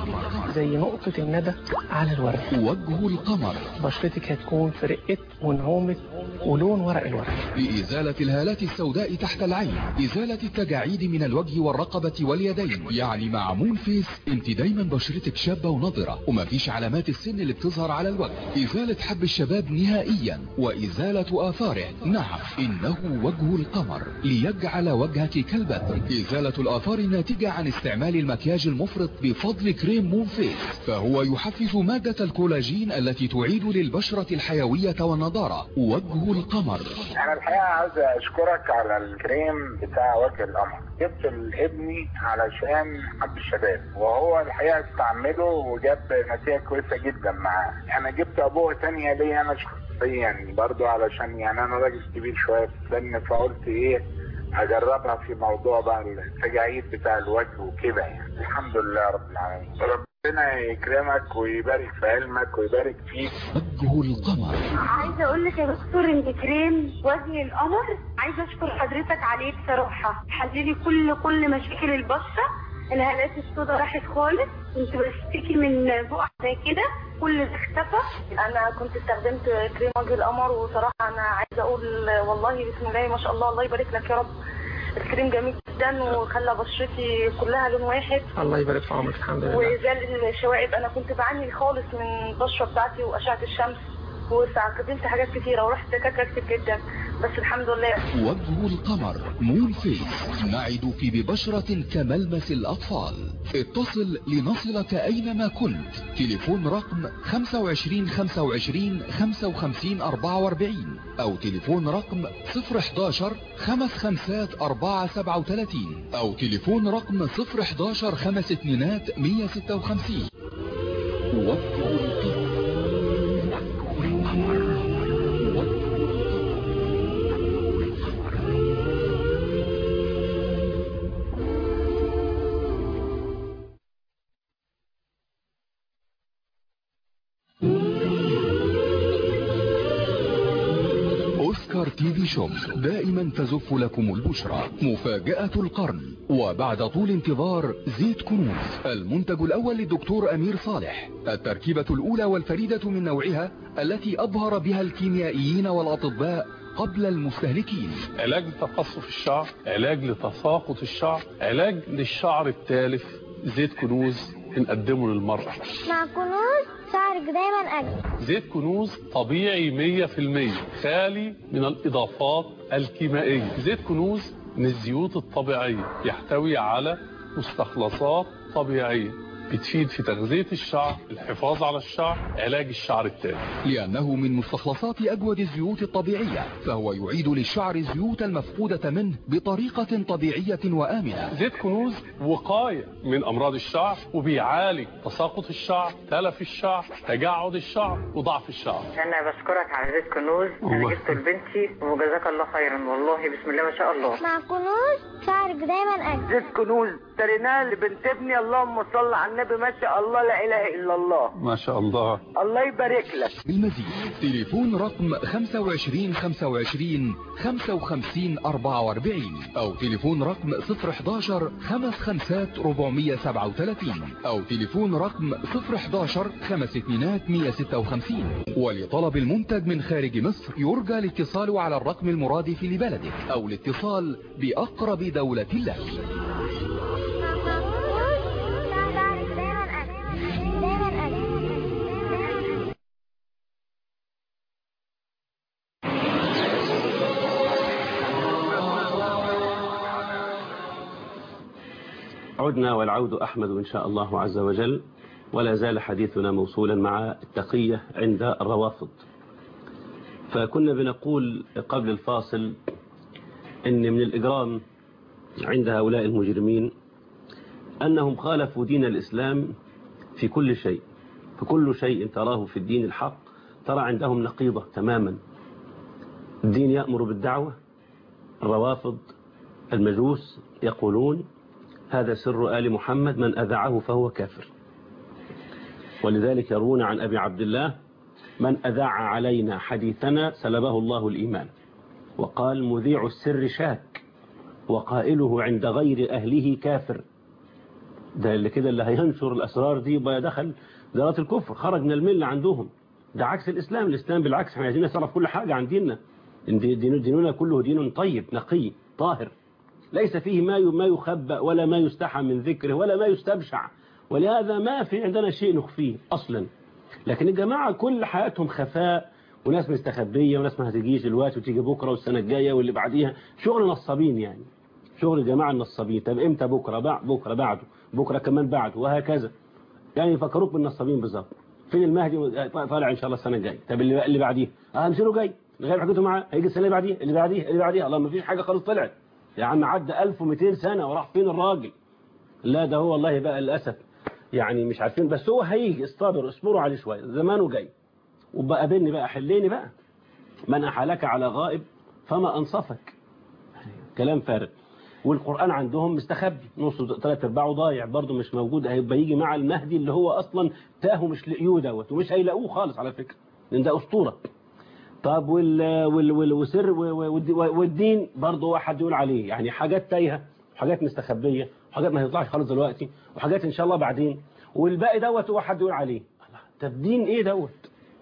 Speaker 6: زي نقطة الندى على الورد
Speaker 3: وجه القمر
Speaker 6: بشرتك هتكون في رقة ونعومة ولون ورق الورد
Speaker 3: لإزالة الهالات السوداء تحت العين إزالة التجاعيد من الوجه والرقبة واليدين يعني مع مون فيس انت دايما بشرتك شابة ونضرة ومفيش علامات السن اللي بتظهر على الوجه إزالة حب الشباب نهائيا وإزالة آثاره نعم إنه وجه القمر ليجعل وجهك كالبدر إزالة الآثار الناتجة عن استعمال المكياج المفرط بفضل كريم مون فيس فهو يحفز مادة الكولاجين التي تعيد للبشرة الحيوية والنضارة وجه القمر
Speaker 7: انا الحقيقه عاوز اشكرك على الكريم بتاع وجه القمر جبت لابني علشان حب الشباب وهو الحقيقه استعمله وجاب نتيجه كويسه جدا معاه انا جبت ابوه تانية ليا انا شخصيا برضو علشان يعني انا راجل كبير شويه في السن فقلت ايه اجربها في موضوع بقى التجاعيد بتاع الوجه وكده يعني الحمد لله رب العالمين ربنا يكرمك ويبارك في علمك ويبارك فيك
Speaker 3: وجه القمر
Speaker 8: عايزه اقول لك يا دكتور انت كريم وجه القمر عايزه اشكر حضرتك عليه بصراحه حللي كل كل مشاكل البشره الهالات السوداء راحت خالص كنت بشتكي من بقع زي كده كل ده اختفى انا كنت استخدمت كريم وجه القمر وصراحه انا عايزه اقول والله بسم الله ما شاء الله الله يبارك لك يا رب الكريم جميل جدا وخلى بشرتي كلها لون واحد
Speaker 6: الله يبارك في عمرك الحمد لله
Speaker 8: وزال الشوائب انا كنت بعاني خالص من البشره بتاعتي واشعه الشمس واستخدمت حاجات كتيره ورحت دكاتره كتير جدا بس الحمد لله
Speaker 3: وجه القمر مون فيس نعدك ببشرة كملمس الأطفال اتصل لنصلك أينما كنت تليفون رقم 25 25 55 44 أو تليفون رقم 011 خمس خمسات 4 37 أو تليفون رقم 011 خمس اتنينات 156 وجه القمر أوسكار تي في شوب دائما تزف لكم البشرى مفاجأة القرن وبعد طول انتظار زيت كنوز المنتج الأول للدكتور أمير صالح التركيبة الأولى والفريدة من نوعها التي أبهر بها الكيميائيين والأطباء قبل المستهلكين
Speaker 9: علاج لتقصف الشعر علاج لتساقط الشعر علاج للشعر التالف زيت كنوز بنقدمه للمرأة
Speaker 10: مع كنوز شعرك دايما أجمل
Speaker 9: زيت كنوز طبيعي 100% خالي من الإضافات الكيميائية زيت كنوز من الزيوت الطبيعية يحتوي على مستخلصات طبيعية بتفيد في تغذية الشعر الحفاظ على الشعر علاج الشعر التالف
Speaker 3: لأنه من مستخلصات أجود الزيوت الطبيعية فهو يعيد للشعر الزيوت المفقودة منه بطريقة طبيعية وآمنة
Speaker 9: زيت كنوز وقاية من أمراض الشعر وبيعالج تساقط الشعر تلف الشعر تجعد الشعر وضعف الشعر
Speaker 11: انا بشكرك على زيت كنوز انا
Speaker 9: الله.
Speaker 11: جبته لبنتي وجزاك الله خيرا والله بسم الله ما شاء الله
Speaker 10: مع كنوز شعرك دايما أجمل
Speaker 11: زيت كنوز اشتريناه لبنت ابني اللهم صل على النبي ما شاء الله لا اله الا الله
Speaker 9: ما شاء الله
Speaker 11: الله يبارك لك
Speaker 3: بالمزيد تليفون رقم 25 25 55 44 أو تليفون رقم 011 خمس خمسات 437 أو تليفون رقم 011 خمس اتنينات 156 ولطلب المنتج من خارج مصر يرجى الاتصال على الرقم المرادف لبلدك أو الاتصال بأقرب دولة لك
Speaker 10: شعرك دايما أجمل دايما أجمل
Speaker 2: عدنا والعود أحمد إن شاء الله عز وجل ولا زال حديثنا موصولا مع التقية عند الروافض فكنا بنقول قبل الفاصل أن من الإجرام عند هؤلاء المجرمين أنهم خالفوا دين الإسلام في كل شيء في كل شيء تراه في الدين الحق ترى عندهم نقيضة تماما الدين يأمر بالدعوة الروافض المجوس يقولون هذا سر آل محمد من أذاعه فهو كافر ولذلك يروون عن أبي عبد الله من أذاع علينا حديثنا سلبه الله الإيمان وقال مذيع السر شاك وقائله عند غير أهله كافر ده اللي كده اللي هينشر الأسرار دي يبقى دخل دارات الكفر خرج من الملة عندهم ده عكس الإسلام الإسلام بالعكس احنا عايزين نصرف كل حاجة عن ديننا إن دي- دين- ديننا كله دين طيب نقي طاهر ليس فيه ما ي- ما يخبأ ولا ما يستحى من ذكره ولا ما يستبشع ولهذا ما في عندنا شيء نخفيه أصلا لكن الجماعة كل حياتهم خفاء وناس مستخبية وناس ما هتجيش دلوقتي وتيجي بكرة والسنة الجاية واللي بعديها شغل نصابين يعني شغل جماعة النصابين طب امتى بكرة بعد بكرة بعده بكرة كمان بعده وهكذا يعني يفكروك بالنصابين بالظبط فين المهدي طالع ان شاء الله السنة الجاية طب اللي اللي بعديه اه مصيره جاي غير حكيته معاه هيجي السنة اللي بعديه اللي بعديه اللي بعديه الله ما فيش حاجة خالص طلعت يا عم عدى 1200 سنة وراح فين الراجل لا ده هو والله بقى للأسف يعني مش عارفين بس هو هيجي اصطبر اصبروا عليه شوية زمانه جاي وبقى بيني بقى حليني بقى من أحالك على غائب فما أنصفك كلام فارغ والقرآن عندهم مستخبي نص ثلاث ارباعه ضايع برضه مش موجود هيبقى يجي مع المهدي اللي هو أصلا تاهوا مش لقيوه دوت ومش هيلاقوه خالص على فكرة لأن ده أسطورة طب وال وال وال وسر والد- والدين برضه هو حد يقول عليه يعني حاجات تايهة وحاجات مستخبية وحاجات ما هيطلعش خالص دلوقتي وحاجات إن شاء الله بعدين والباقي دوت هو حد يقول عليه الله، طب دين إيه دوت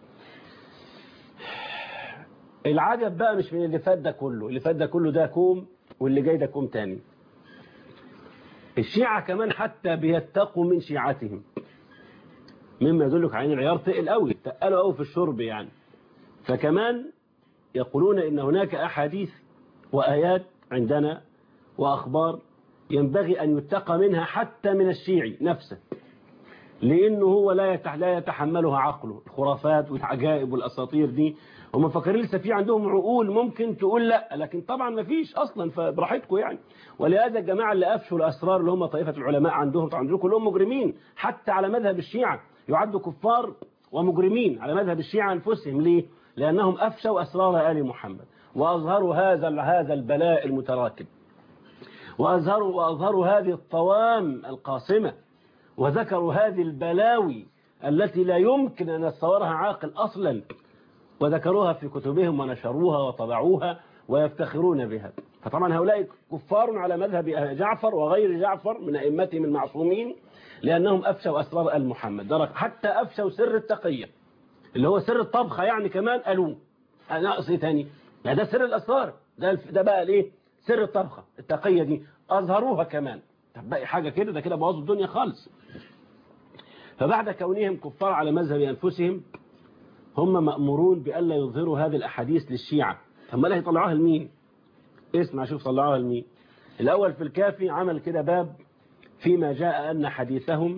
Speaker 2: العجب بقى مش من اللي فات ده كله اللي فات ده كله ده كوم واللي جاي ده كوم تاني الشيعة كمان حتى بيتقوا من شيعتهم مما يدلك على ان العيار تقل قوي تقلوا قوي في الشرب يعني فكمان يقولون ان هناك احاديث وايات عندنا واخبار ينبغي ان يتقى منها حتى من الشيعي نفسه لانه هو لا يتح لا يتحملها عقله الخرافات والعجائب والاساطير دي هم مفكرين لسه في عندهم عقول ممكن تقول لا لكن طبعا ما فيش اصلا فبراحتكم يعني ولهذا الجماعه اللي افشوا الاسرار اللي هم طائفه العلماء عندهم طبعا دول كلهم مجرمين حتى على مذهب الشيعه يعدوا كفار ومجرمين على مذهب الشيعه انفسهم ليه؟ لانهم افشوا اسرار ال محمد واظهروا هذا هذا البلاء المتراكب واظهروا واظهروا هذه الطوام القاصمه وذكروا هذه البلاوي التي لا يمكن أن يتصورها عاقل أصلا وذكروها في كتبهم ونشروها وطبعوها ويفتخرون بها فطبعا هؤلاء كفار على مذهب جعفر وغير جعفر من أئمتهم المعصومين لأنهم أفشوا أسرار آل محمد درك حتى أفشوا سر التقية اللي هو سر الطبخة يعني كمان قالوه ناقص ايه تاني يعني ده سر الأسرار ده, الف- ده بقى الايه سر الطبخة التقية دي أظهروها كمان طب باقي حاجة كده ده كده بوظوا الدنيا خالص فبعد كونهم كفار على مذهب أنفسهم هم مأمورون بألا يظهروا هذه الأحاديث للشيعة طب ما لا يطلعوها لمين اسمع شوف طلعوها لمين الأول في الكافي عمل كده باب فيما جاء أن حديثهم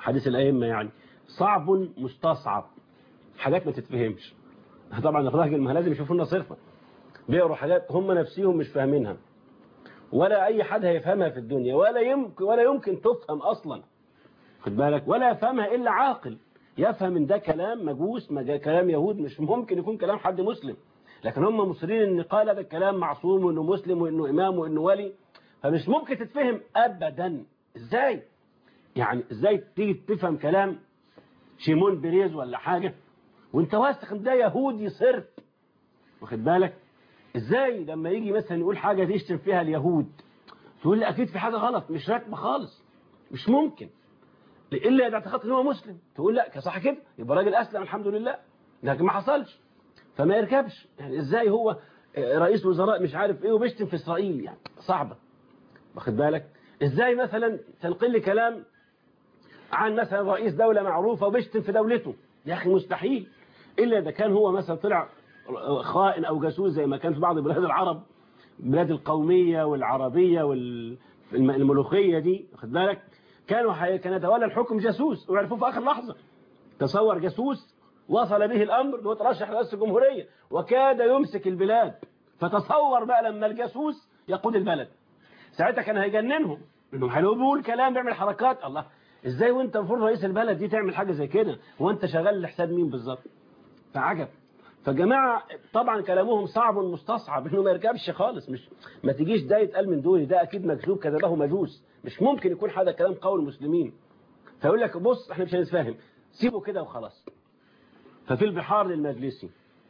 Speaker 2: حديث الأئمة يعني صعب مستصعب حاجات ما تتفهمش طبعا الراجل ما لازم يشوفوا لنا صرفة بيقروا حاجات هم نفسيهم مش فاهمينها ولا أي حد هيفهمها في الدنيا ولا يمكن ولا يمكن تفهم أصلا خد بالك ولا يفهمها إلا عاقل يفهم ان ده كلام مجوس مجا- كلام يهود مش ممكن يكون كلام حد مسلم لكن هم مصرين ان قال هذا الكلام معصوم وانه مسلم وانه امام وانه ولي فمش ممكن تتفهم ابدا ازاي يعني ازاي تيجي تفهم كلام شيمون بيريز ولا حاجة وانت واثق ان ده يهودي صرف واخد بالك ازاي لما يجي مثلا يقول حاجة تشتم فيها اليهود تقول لي اكيد في حاجة غلط مش راكبه خالص مش ممكن الا اذا اعتقدت ان هو مسلم تقول لا صح كده يبقى راجل اسلم الحمد لله لكن ما حصلش فما يركبش يعني ازاي هو رئيس وزراء مش عارف ايه وبيشتم في اسرائيل يعني صعبة واخد بالك ازاي مثلا تنقل لي كلام عن مثلا رئيس دولة معروفة وبيشتم في دولته يا اخي مستحيل الا اذا كان هو مثلا طلع خائن او جاسوس زي ما كان في بعض بلاد العرب بلاد القومية والعربية والملوخية دي واخد بالك كانوا حي... كان يتولى الحكم جاسوس ويعرفوه في آخر لحظة تصور جاسوس وصل به الأمر هو ترشح رئاسة الجمهورية وكاد يمسك البلاد فتصور بقى لما الجاسوس يقود البلد ساعتها كان هيجننهم انهم هيلاقوه بيقول كلام بيعمل حركات الله ازاي وانت المفروض رئيس البلد دي تعمل حاجة زي كده وانت شغال لحساب مين بالظبط فعجب فجماعة طبعا كلامهم صعب مستصعب انه ما يركبش خالص مش ما تجيش ده يتقال من دول ده اكيد مكذوب كذبه مجوس مش ممكن يكون هذا كلام قول المسلمين فيقول لك بص احنا مش هنتفاهم سيبه كده وخلاص ففي البحار للمجلسي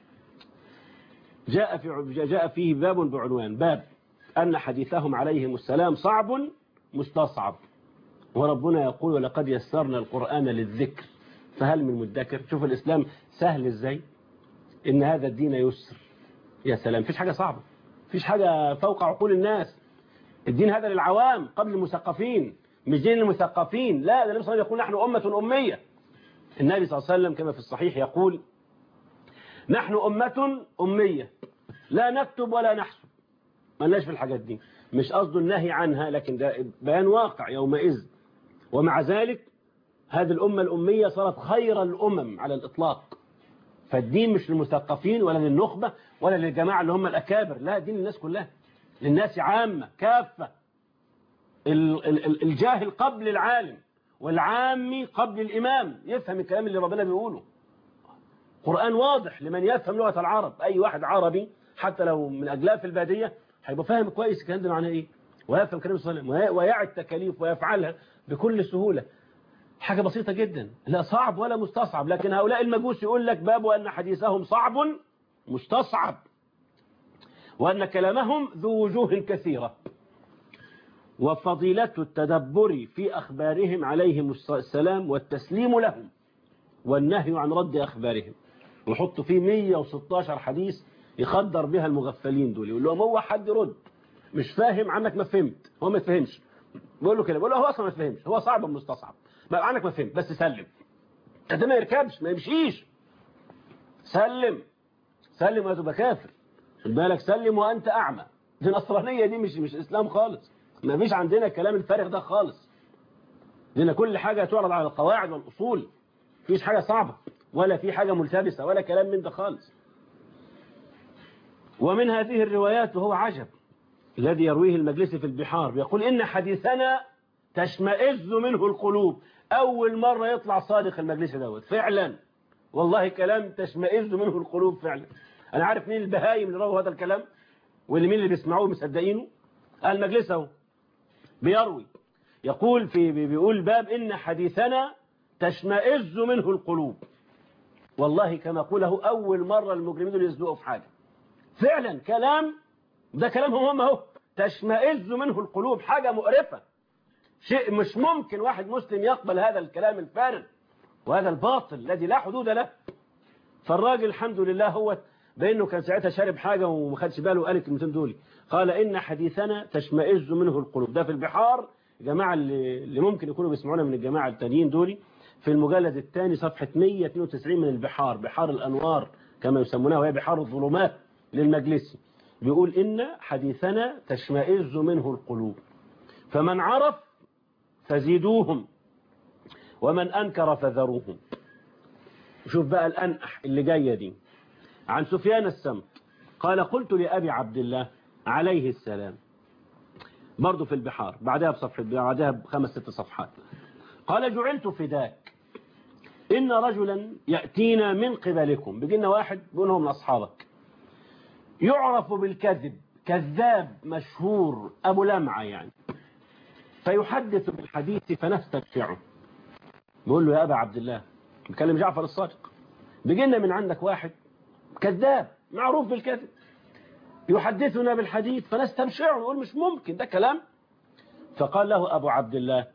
Speaker 2: جاء في جاء فيه باب بعنوان باب أن حديثهم عليهم السلام صعب مستصعب وربنا يقول ولقد يسرنا القرآن للذكر فهل من مدكر شوف الإسلام سهل ازاي إن هذا الدين يسر يا سلام فيش حاجة صعبة فيش حاجة فوق عقول الناس الدين هذا للعوام قبل المثقفين مش دين المثقفين لا ده النبي صلى الله عليه وسلم يقول نحن أمة أمية النبي صلى الله عليه وسلم كما في الصحيح يقول نحن أمة أمية لا نكتب ولا نحسب مالناش في الحاجات دي مش قصده النهي عنها لكن ده بيان واقع يومئذ ومع ذلك هذه الأمة الأمية صارت خير الأمم على الإطلاق فالدين مش للمثقفين ولا للنخبة ولا للجماعة اللي هم الأكابر لا دين للناس كلها للناس عامة كافة الجاهل قبل العالم والعامي قبل الإمام يفهم الكلام اللي ربنا بيقوله قرآن واضح لمن يفهم لغة العرب أي واحد عربي حتى لو من أجلاف البادية هيبقى فاهم كويس الكلام ده معناه إيه ويفهم كلام صلى الله عليه وسلم ويعي التكاليف ويفعلها بكل سهولة حاجة بسيطة جدا لا صعب ولا مستصعب لكن هؤلاء المجوس يقول لك باب أن حديثهم صعب مستصعب وأن كلامهم ذو وجوه كثيرة وفضيلة التدبر في أخبارهم عليهم السلام والتسليم لهم والنهي عن رد أخبارهم ويحط فيه 116 حديث يخدر بها المغفلين دول يقول لهم هو حد يرد مش فاهم عنك ما فهمت هو ما فهمش بقول له كده بقول له هو اصلا ما فهمش هو صعب مستصعب ما عنك ما فهمت بس سلم ده ما يركبش ما يمشيش سلم سلم وتبقى كافر خد بالك سلم وانت اعمى دي النصرانيه دي مش مش اسلام خالص ما فيش عندنا الكلام الفارغ ده خالص لان كل حاجه تعرض على القواعد والاصول فيش حاجه صعبه ولا في حاجه ملتبسه ولا كلام من ده خالص ومن هذه الروايات وهو عجب الذي يرويه المجلس في البحار بيقول إن حديثنا تشمئز منه القلوب أول مرة يطلع صادق المجلس دوت فعلا والله كلام تشمئز منه القلوب فعلا أنا عارف مين البهايم اللي رووا هذا الكلام واللي مين اللي بيسمعوه مصدقينه المجلس اهو بيروي يقول في بيقول باب إن حديثنا تشمئز منه القلوب والله كما قوله أول مرة المجرمين دول يصدقوا في حاجة فعلا كلام ده كلامهم هم اهو تشمئز منه القلوب حاجة مقرفة شيء مش ممكن واحد مسلم يقبل هذا الكلام الفارغ وهذا الباطل الذي لا حدود له فالراجل الحمد لله هو بأنه كان ساعتها شارب حاجة وما خدش باله وقال الكلمتين دول قال إن حديثنا تشمئز منه القلوب ده في البحار الجماعة اللي, اللي ممكن يكونوا بيسمعونا من الجماعة التانيين دول في المجلد الثاني صفحة 192 من البحار بحار الأنوار كما يسمونها وهي بحار الظلمات للمجلس بيقول إن حديثنا تشمئز منه القلوب فمن عرف فزيدوهم ومن أنكر فذروهم شوف بقى الأنقح اللي جاية دي عن سفيان السمط قال قلت لأبي عبد الله عليه السلام برضه في البحار بعدها بصفحة بعدها بخمس ست صفحات قال جعلت فداك إن رجلا يأتينا من قبلكم بيجينا واحد بيقول هو من أصحابك يعرف بالكذب كذاب مشهور أبو لمعة يعني فيحدث بالحديث فنستدفعه بيقول له يا أبا عبد الله بيكلم جعفر الصادق بيجينا من عندك واحد كذاب معروف بالكذب يحدثنا بالحديث فنستبشعه نقول مش ممكن ده كلام فقال له أبو عبد الله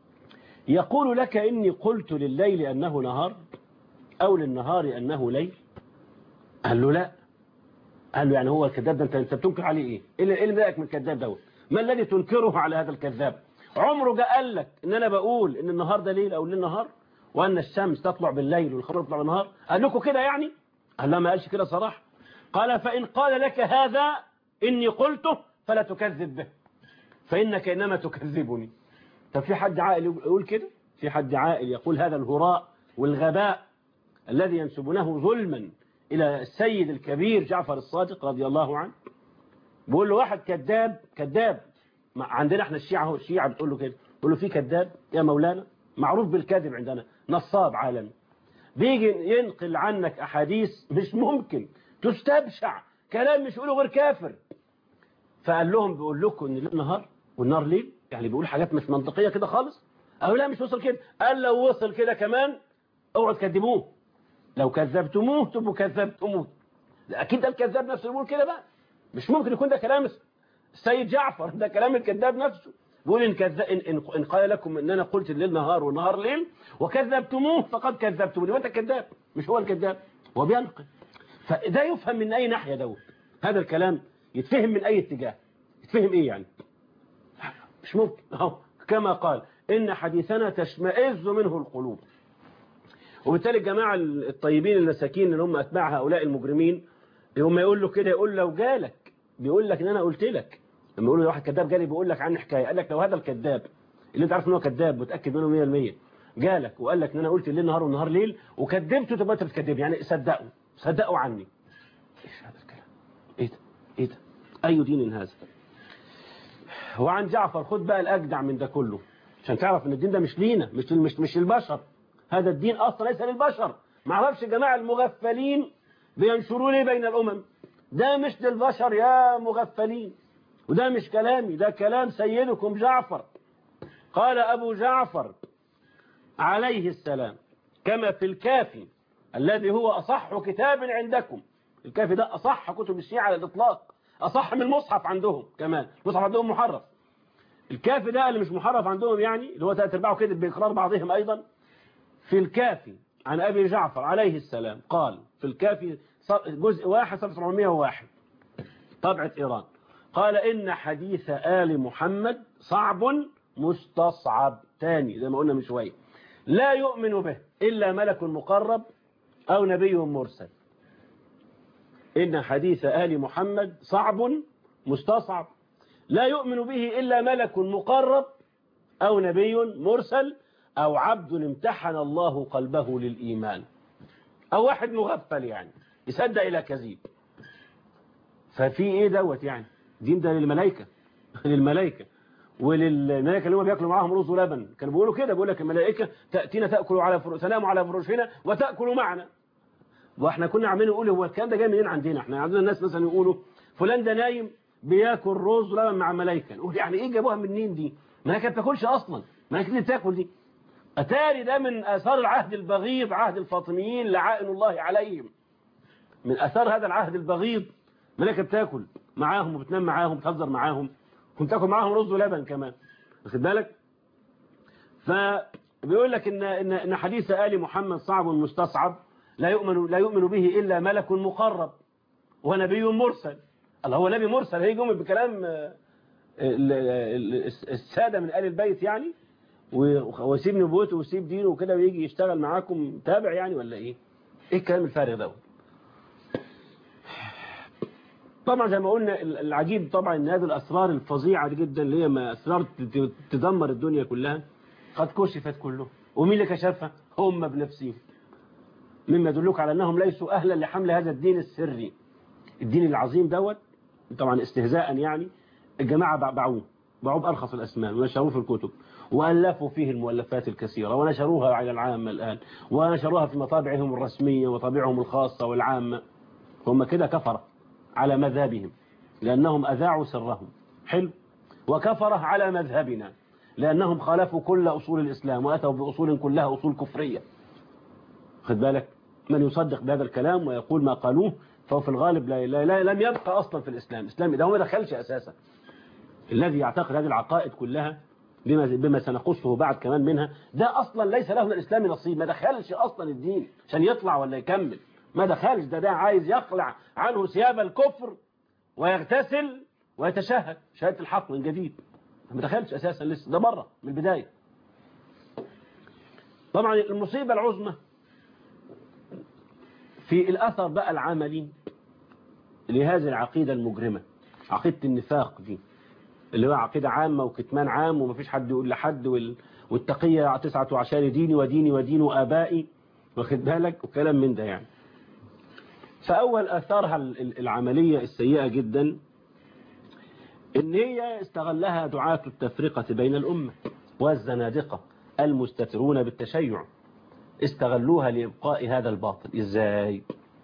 Speaker 2: يقول لك إني قلت لليل أنه نهار أو للنهار أنه ليل قال له لا قال له يعني هو الكذاب ده انت انت بتنكر عليه ايه ايه اللي- إيه اللي مضايقك من الكذاب دوت ما الذي تنكره على هذا الكذاب عمره جاء قال لك ان انا بقول ان النهار ده ليل او الليل نهار وان الشمس تطلع بالليل والقمر تطلع بالنهار قال لكم كده يعني قال لا ما قالش كده صراحه قال فان قال لك هذا اني قلته فلا تكذب به فانك انما تكذبني طب في حد عاقل يقول كده في حد عاقل يقول هذا الهراء والغباء الذي ينسبونه ظلما إلى السيد الكبير جعفر الصادق رضي الله عنه بيقول له واحد كذاب كذاب ما- عندنا احنا الشيعة هو الشيعة بتقول له كده بيقول له في كذاب يا مولانا معروف بالكذب عندنا نصاب عالمي بيجي ينقل عنك أحاديث مش ممكن تستبشع كلام مش يقوله غير كافر فقال لهم بيقول لكم ان الليل نهار والنار ليل يعني بيقول حاجات مش منطقية كده خالص أو لا مش وصل كده قال لو وصل كده كمان اوعوا تكذبوه لو كذبتموه تبقوا كذبتموه ده اكيد ده الكذاب نفسه يقول كده بقى مش ممكن يكون ده كلام السيد جعفر ده كلام الكذاب نفسه بيقول إن, كذ... إن, إن, إن قال لكم ان انا قلت الليل نهار والنهار ليل وكذبتموه فقد كذبتموني وانت كذاب مش هو الكذاب هو بينقل فده يفهم من اي ناحيه دوت هذا الكلام يتفهم من اي اتجاه يتفهم ايه يعني مش ممكن اهو كما قال ان حديثنا تشمئز منه القلوب وبالتالي الجماعة الطيبين المساكين اللي هم أتباع هؤلاء المجرمين هم يقول له كده يقول لو جالك بيقول لك ان انا قلت لك لما يقول له واحد كذاب جالي بيقول لك عني حكايه قال لك لو هذا الكذاب اللي انت عارف ان هو كذاب متاكد منه 100% جالك وقال لك ان انا قلت الليل نهار والنهار ليل وكذبته تبقى انت بتكذب يعني صدقوا صدقوا عني ايش هذا الكلام ايه ده ايه ده اي دين هذا وعن جعفر خد بقى الاجدع من ده كله عشان تعرف ان الدين ده مش لينا مش مش مش البشر هذا الدين اصلا ليس للبشر ما اعرفش يا جماعه المغفلين بينشروا لي بين الامم ده مش للبشر يا مغفلين وده مش كلامي ده كلام سيدكم جعفر قال ابو جعفر عليه السلام كما في الكافي الذي هو اصح كتاب عندكم الكافي ده اصح كتب الشيعة على الاطلاق اصح من المصحف عندهم كمان المصحف عندهم محرف الكافي ده اللي مش محرف عندهم يعني اللي هو ثلاث ارباعه كده باقرار بعضهم ايضا في الكافي عن أبي جعفر عليه السلام قال في الكافي جزء واحد صفحة 701 طبعة إيران قال إن حديث آل محمد صعب مستصعب تاني زي ما قلنا من شوية لا يؤمن به إلا ملك مقرب أو نبي مرسل إن حديث آل محمد صعب مستصعب لا يؤمن به إلا ملك مقرب أو نبي مرسل أو عبد امتحن الله قلبه للإيمان أو واحد مغفل يعني يصدق إلى كذيب ففي إيه دوت يعني دين ده للملائكة للملائكة وللملائكة اللي هم بياكلوا معاهم رز ولبن كانوا بيقولوا كده بيقول لك الملائكة تأتينا تأكل على فروش تنام على فروشنا وتأكل معنا واحنا كنا عاملين نقول هو الكلام ده جاي منين عندنا احنا عندنا الناس مثلا يقولوا فلان ده نايم بياكل رز ولبن مع ملائكة نقول يعني ايه جابوها منين دي ملائكة ما بتاكلش اصلا ملائكة اللي بتاكل دي أتاري ده من آثار العهد البغيض عهد الفاطميين لعائن الله عليهم من آثار هذا العهد البغيض ملكة بتاكل معاهم وبتنام معاهم بتهزر معاهم كنت تاكل معاهم رز ولبن كمان واخد بالك فبيقول لك إن, إن, إن حديث آل محمد صعب مستصعب لا يؤمن, لا يؤمن به إلا ملك مقرب ونبي مرسل الله هو نبي مرسل هيجي يؤمن بكلام السادة من آل البيت يعني ويسيب نبوته ويسيب دينه وكده ويجي يشتغل معاكم تابع يعني ولا ايه ايه الكلام الفارغ ده طبعا زي ما قلنا العجيب طبعا ان هذه الاسرار الفظيعه جدا اللي هي ما اسرار تدمر الدنيا كلها قد كشفت كله ومين اللي كشفها هم بنفسهم مما يدلك على أنهم ليسوا أهلا لحمل هذا الدين السري الدين العظيم دوت طبعا استهزاء يعني الجماعة باعوه باعوه بأرخص الأسمان ونشروه في الكتب وألفوا فيه المؤلفات الكثيرة ونشروها على العامة الآن ونشروها في مطابعهم الرسمية ومطابعهم الخاصة والعامة هم كده كفر على مذهبهم لأنهم أذاعوا سرهم حلو وكفر على مذهبنا لأنهم خالفوا كل أصول الإسلام وأتوا بأصول كلها أصول كفرية خد بالك من يصدق بهذا الكلام ويقول ما قالوه فهو في الغالب لا لا لا لم يبقى أصلا في الإسلام الإسلام ده هو ما دخلش أساسا الذي يعتقد هذه العقائد كلها بما, بما سنقصه بعد كمان منها ده أصلا ليس له من الإسلام نصيب ما دخلش أصلا الدين عشان يطلع ولا يكمل ما دخلش ده ده عايز يخلع عنه ثياب الكفر ويغتسل ويتشهد شهادة الحق من جديد ما دخلش أساسا لسه ده بره من البداية طبعا المصيبة العظمى في الأثر بقى العملي لهذه العقيدة المجرمة عقيدة النفاق دي اللي هو عقيدة عامة وكتمان عام ومفيش حد يقول لحد وال... والتقية تسعة عشر ديني وديني ودين آبائي واخد بالك وكلام من ده يعني فأول أثارها العملية السيئة جدا إن هي استغلها دعاة التفرقة بين الأمة والزنادقة المستترون بالتشيع استغلوها لإبقاء هذا الباطل إزاي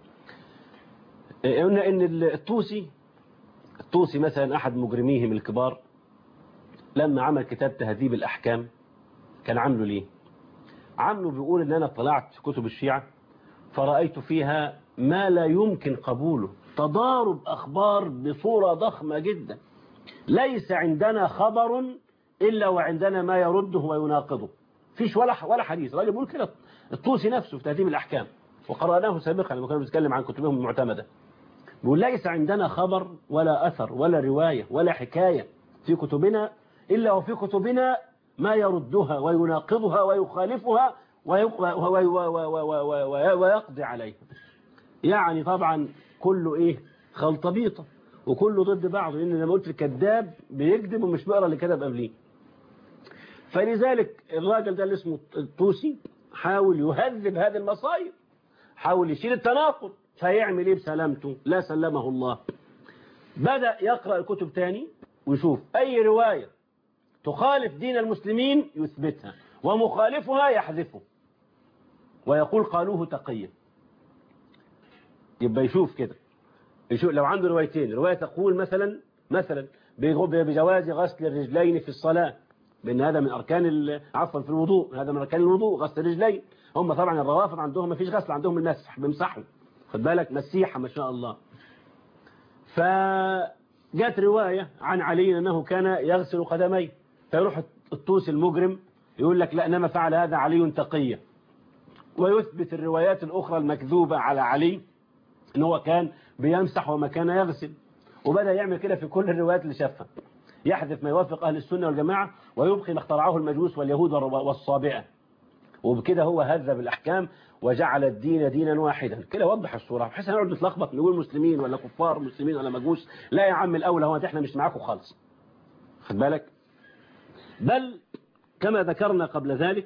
Speaker 2: قلنا إن الطوسي الطوسي مثلا أحد مجرميهم الكبار لما عمل كتاب تهذيب الأحكام كان عامله ليه عامله بيقول إن أنا طلعت في كتب الشيعة فرأيت فيها ما لا يمكن قبوله تضارب أخبار بصورة ضخمة جدا ليس عندنا خبر إلا وعندنا ما يرده ويناقضه فيش ولا ولا حديث راجل بيقول كده الطوسي نفسه في تهذيب الأحكام وقرأناه سابقا لما كنا بنتكلم عن كتبهم المعتمدة بيقول ليس عندنا خبر ولا أثر ولا رواية ولا حكاية في كتبنا إلا وفي كتبنا ما يردها ويناقضها ويخالفها ويقضي عليها يعني طبعا كله إيه خلطبيطة وكله ضد بعضه لأن لما قلت الكذاب بيكذب ومش بيقرا اللي كتب قبليه فلذلك الراجل ده اللي اسمه الطوسي حاول يهذب هذه المصايب حاول يشيل التناقض فيعمل ايه بسلامته لا سلمه الله بدأ يقرأ الكتب تاني ويشوف أي رواية تخالف دين المسلمين يثبتها ومخالفها يحذفه ويقول قالوه تقية يبقى يشوف كده يشوف لو عنده روايتين رواية تقول مثلا مثلا بجواز غسل الرجلين في الصلاة بأن هذا من أركان عفوا في الوضوء هذا من أركان الوضوء غسل الرجلين هم طبعا الروافض عندهم ما فيش غسل عندهم المسح بيمسحوا خد بالك مسيحة ما شاء الله فجاءت رواية عن علي أنه كان يغسل قدميه فيروح الطوس المجرم يقول لك لا إنما فعل هذا علي تقية ويثبت الروايات الأخرى المكذوبة على علي ان هو كان بيمسح وما كان يغسل وبدأ يعمل كده في كل الروايات اللي شافها يحذف ما يوافق أهل السنة والجماعة ويبقي ما اخترعه المجوس واليهود والصابئة وبكده هو هذب الأحكام وجعل الدين دينا واحدا كده وضح الصورة بحيث نقعد نتلخبط نقول مسلمين ولا كفار مسلمين ولا مجوس لا يا عم الأولى هو احنا مش معاكم خالص خد بالك بل كما ذكرنا قبل ذلك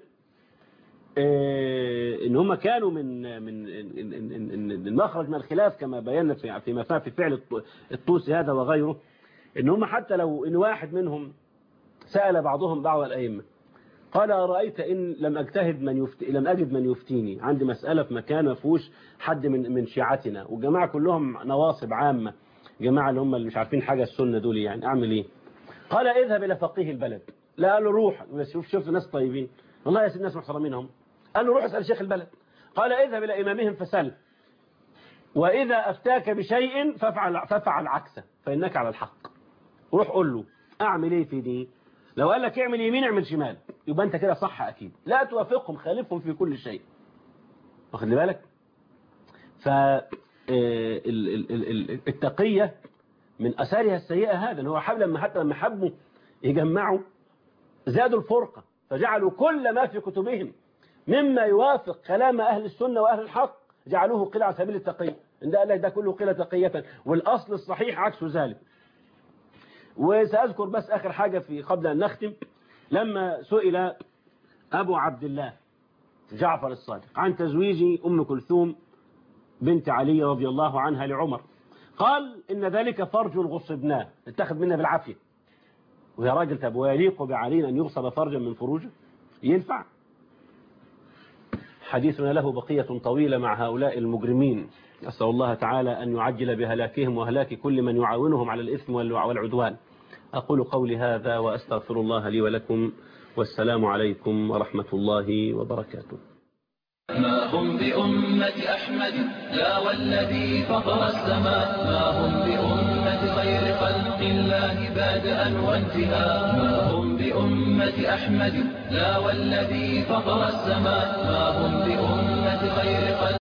Speaker 2: ان هم كانوا من من المخرج من الخلاف كما بينا في فيما في فعل الطوسي هذا وغيره ان هم حتى لو ان واحد منهم سأل بعضهم بعض الأئمة قال أرأيت إن لم أجتهد من يفتي لم أجد من يفتيني عندي مسألة في مكان ما فيهوش حد من من شيعتنا والجماعة كلهم نواصب عامة جماعة اللي هم اللي مش عارفين حاجة السنة دول يعني أعمل إيه قال اذهب إلى فقيه البلد لا قال له روح بس شوف شوف ناس طيبين والله يا سيدي ناس محترمين هم قال له روح اسأل شيخ البلد قال اذهب إلى إمامهم فسل وإذا أفتاك بشيء فافعل, فافعل عكسه فإنك على الحق روح قول له أعمل إيه في دي لو قال لك اعمل يمين اعمل شمال يبقى أنت كده صح أكيد لا توافقهم خالفهم في كل شيء واخد بالك ف التقية من أثارها السيئة هذا اللي هو حب لما حتى لما حبوا يجمعوا زادوا الفرقة فجعلوا كل ما في كتبهم مما يوافق كلام أهل السنة وأهل الحق جعلوه قيل على سبيل التقية إن ده قال لك ده كله قيل تقية والأصل الصحيح عكس ذلك وسأذكر بس آخر حاجة في قبل أن نختم لما سئل أبو عبد الله جعفر الصادق عن تزويج أم كلثوم بنت علي رضي الله عنها لعمر قال إن ذلك فرج غصبناه اتخذ منا بالعافية ويا راجل طب ويليق بعلي أن يغصب فرجا من فروجه ينفع حديثنا له بقية طويلة مع هؤلاء المجرمين أسأل الله تعالى أن يعجل بهلاكهم وهلاك كل من يعاونهم على الإثم والعدوان أقول قولي هذا وأستغفر الله لي ولكم والسلام عليكم ورحمة الله وبركاته
Speaker 1: ما هم بأمة أحمد لا والذي فطر السماء ما هم بأمة خير خلق الله بادئا وانتهاء ما هم بأمة أحمد لا والذي فطر السماء ما هم بأمة خير خلق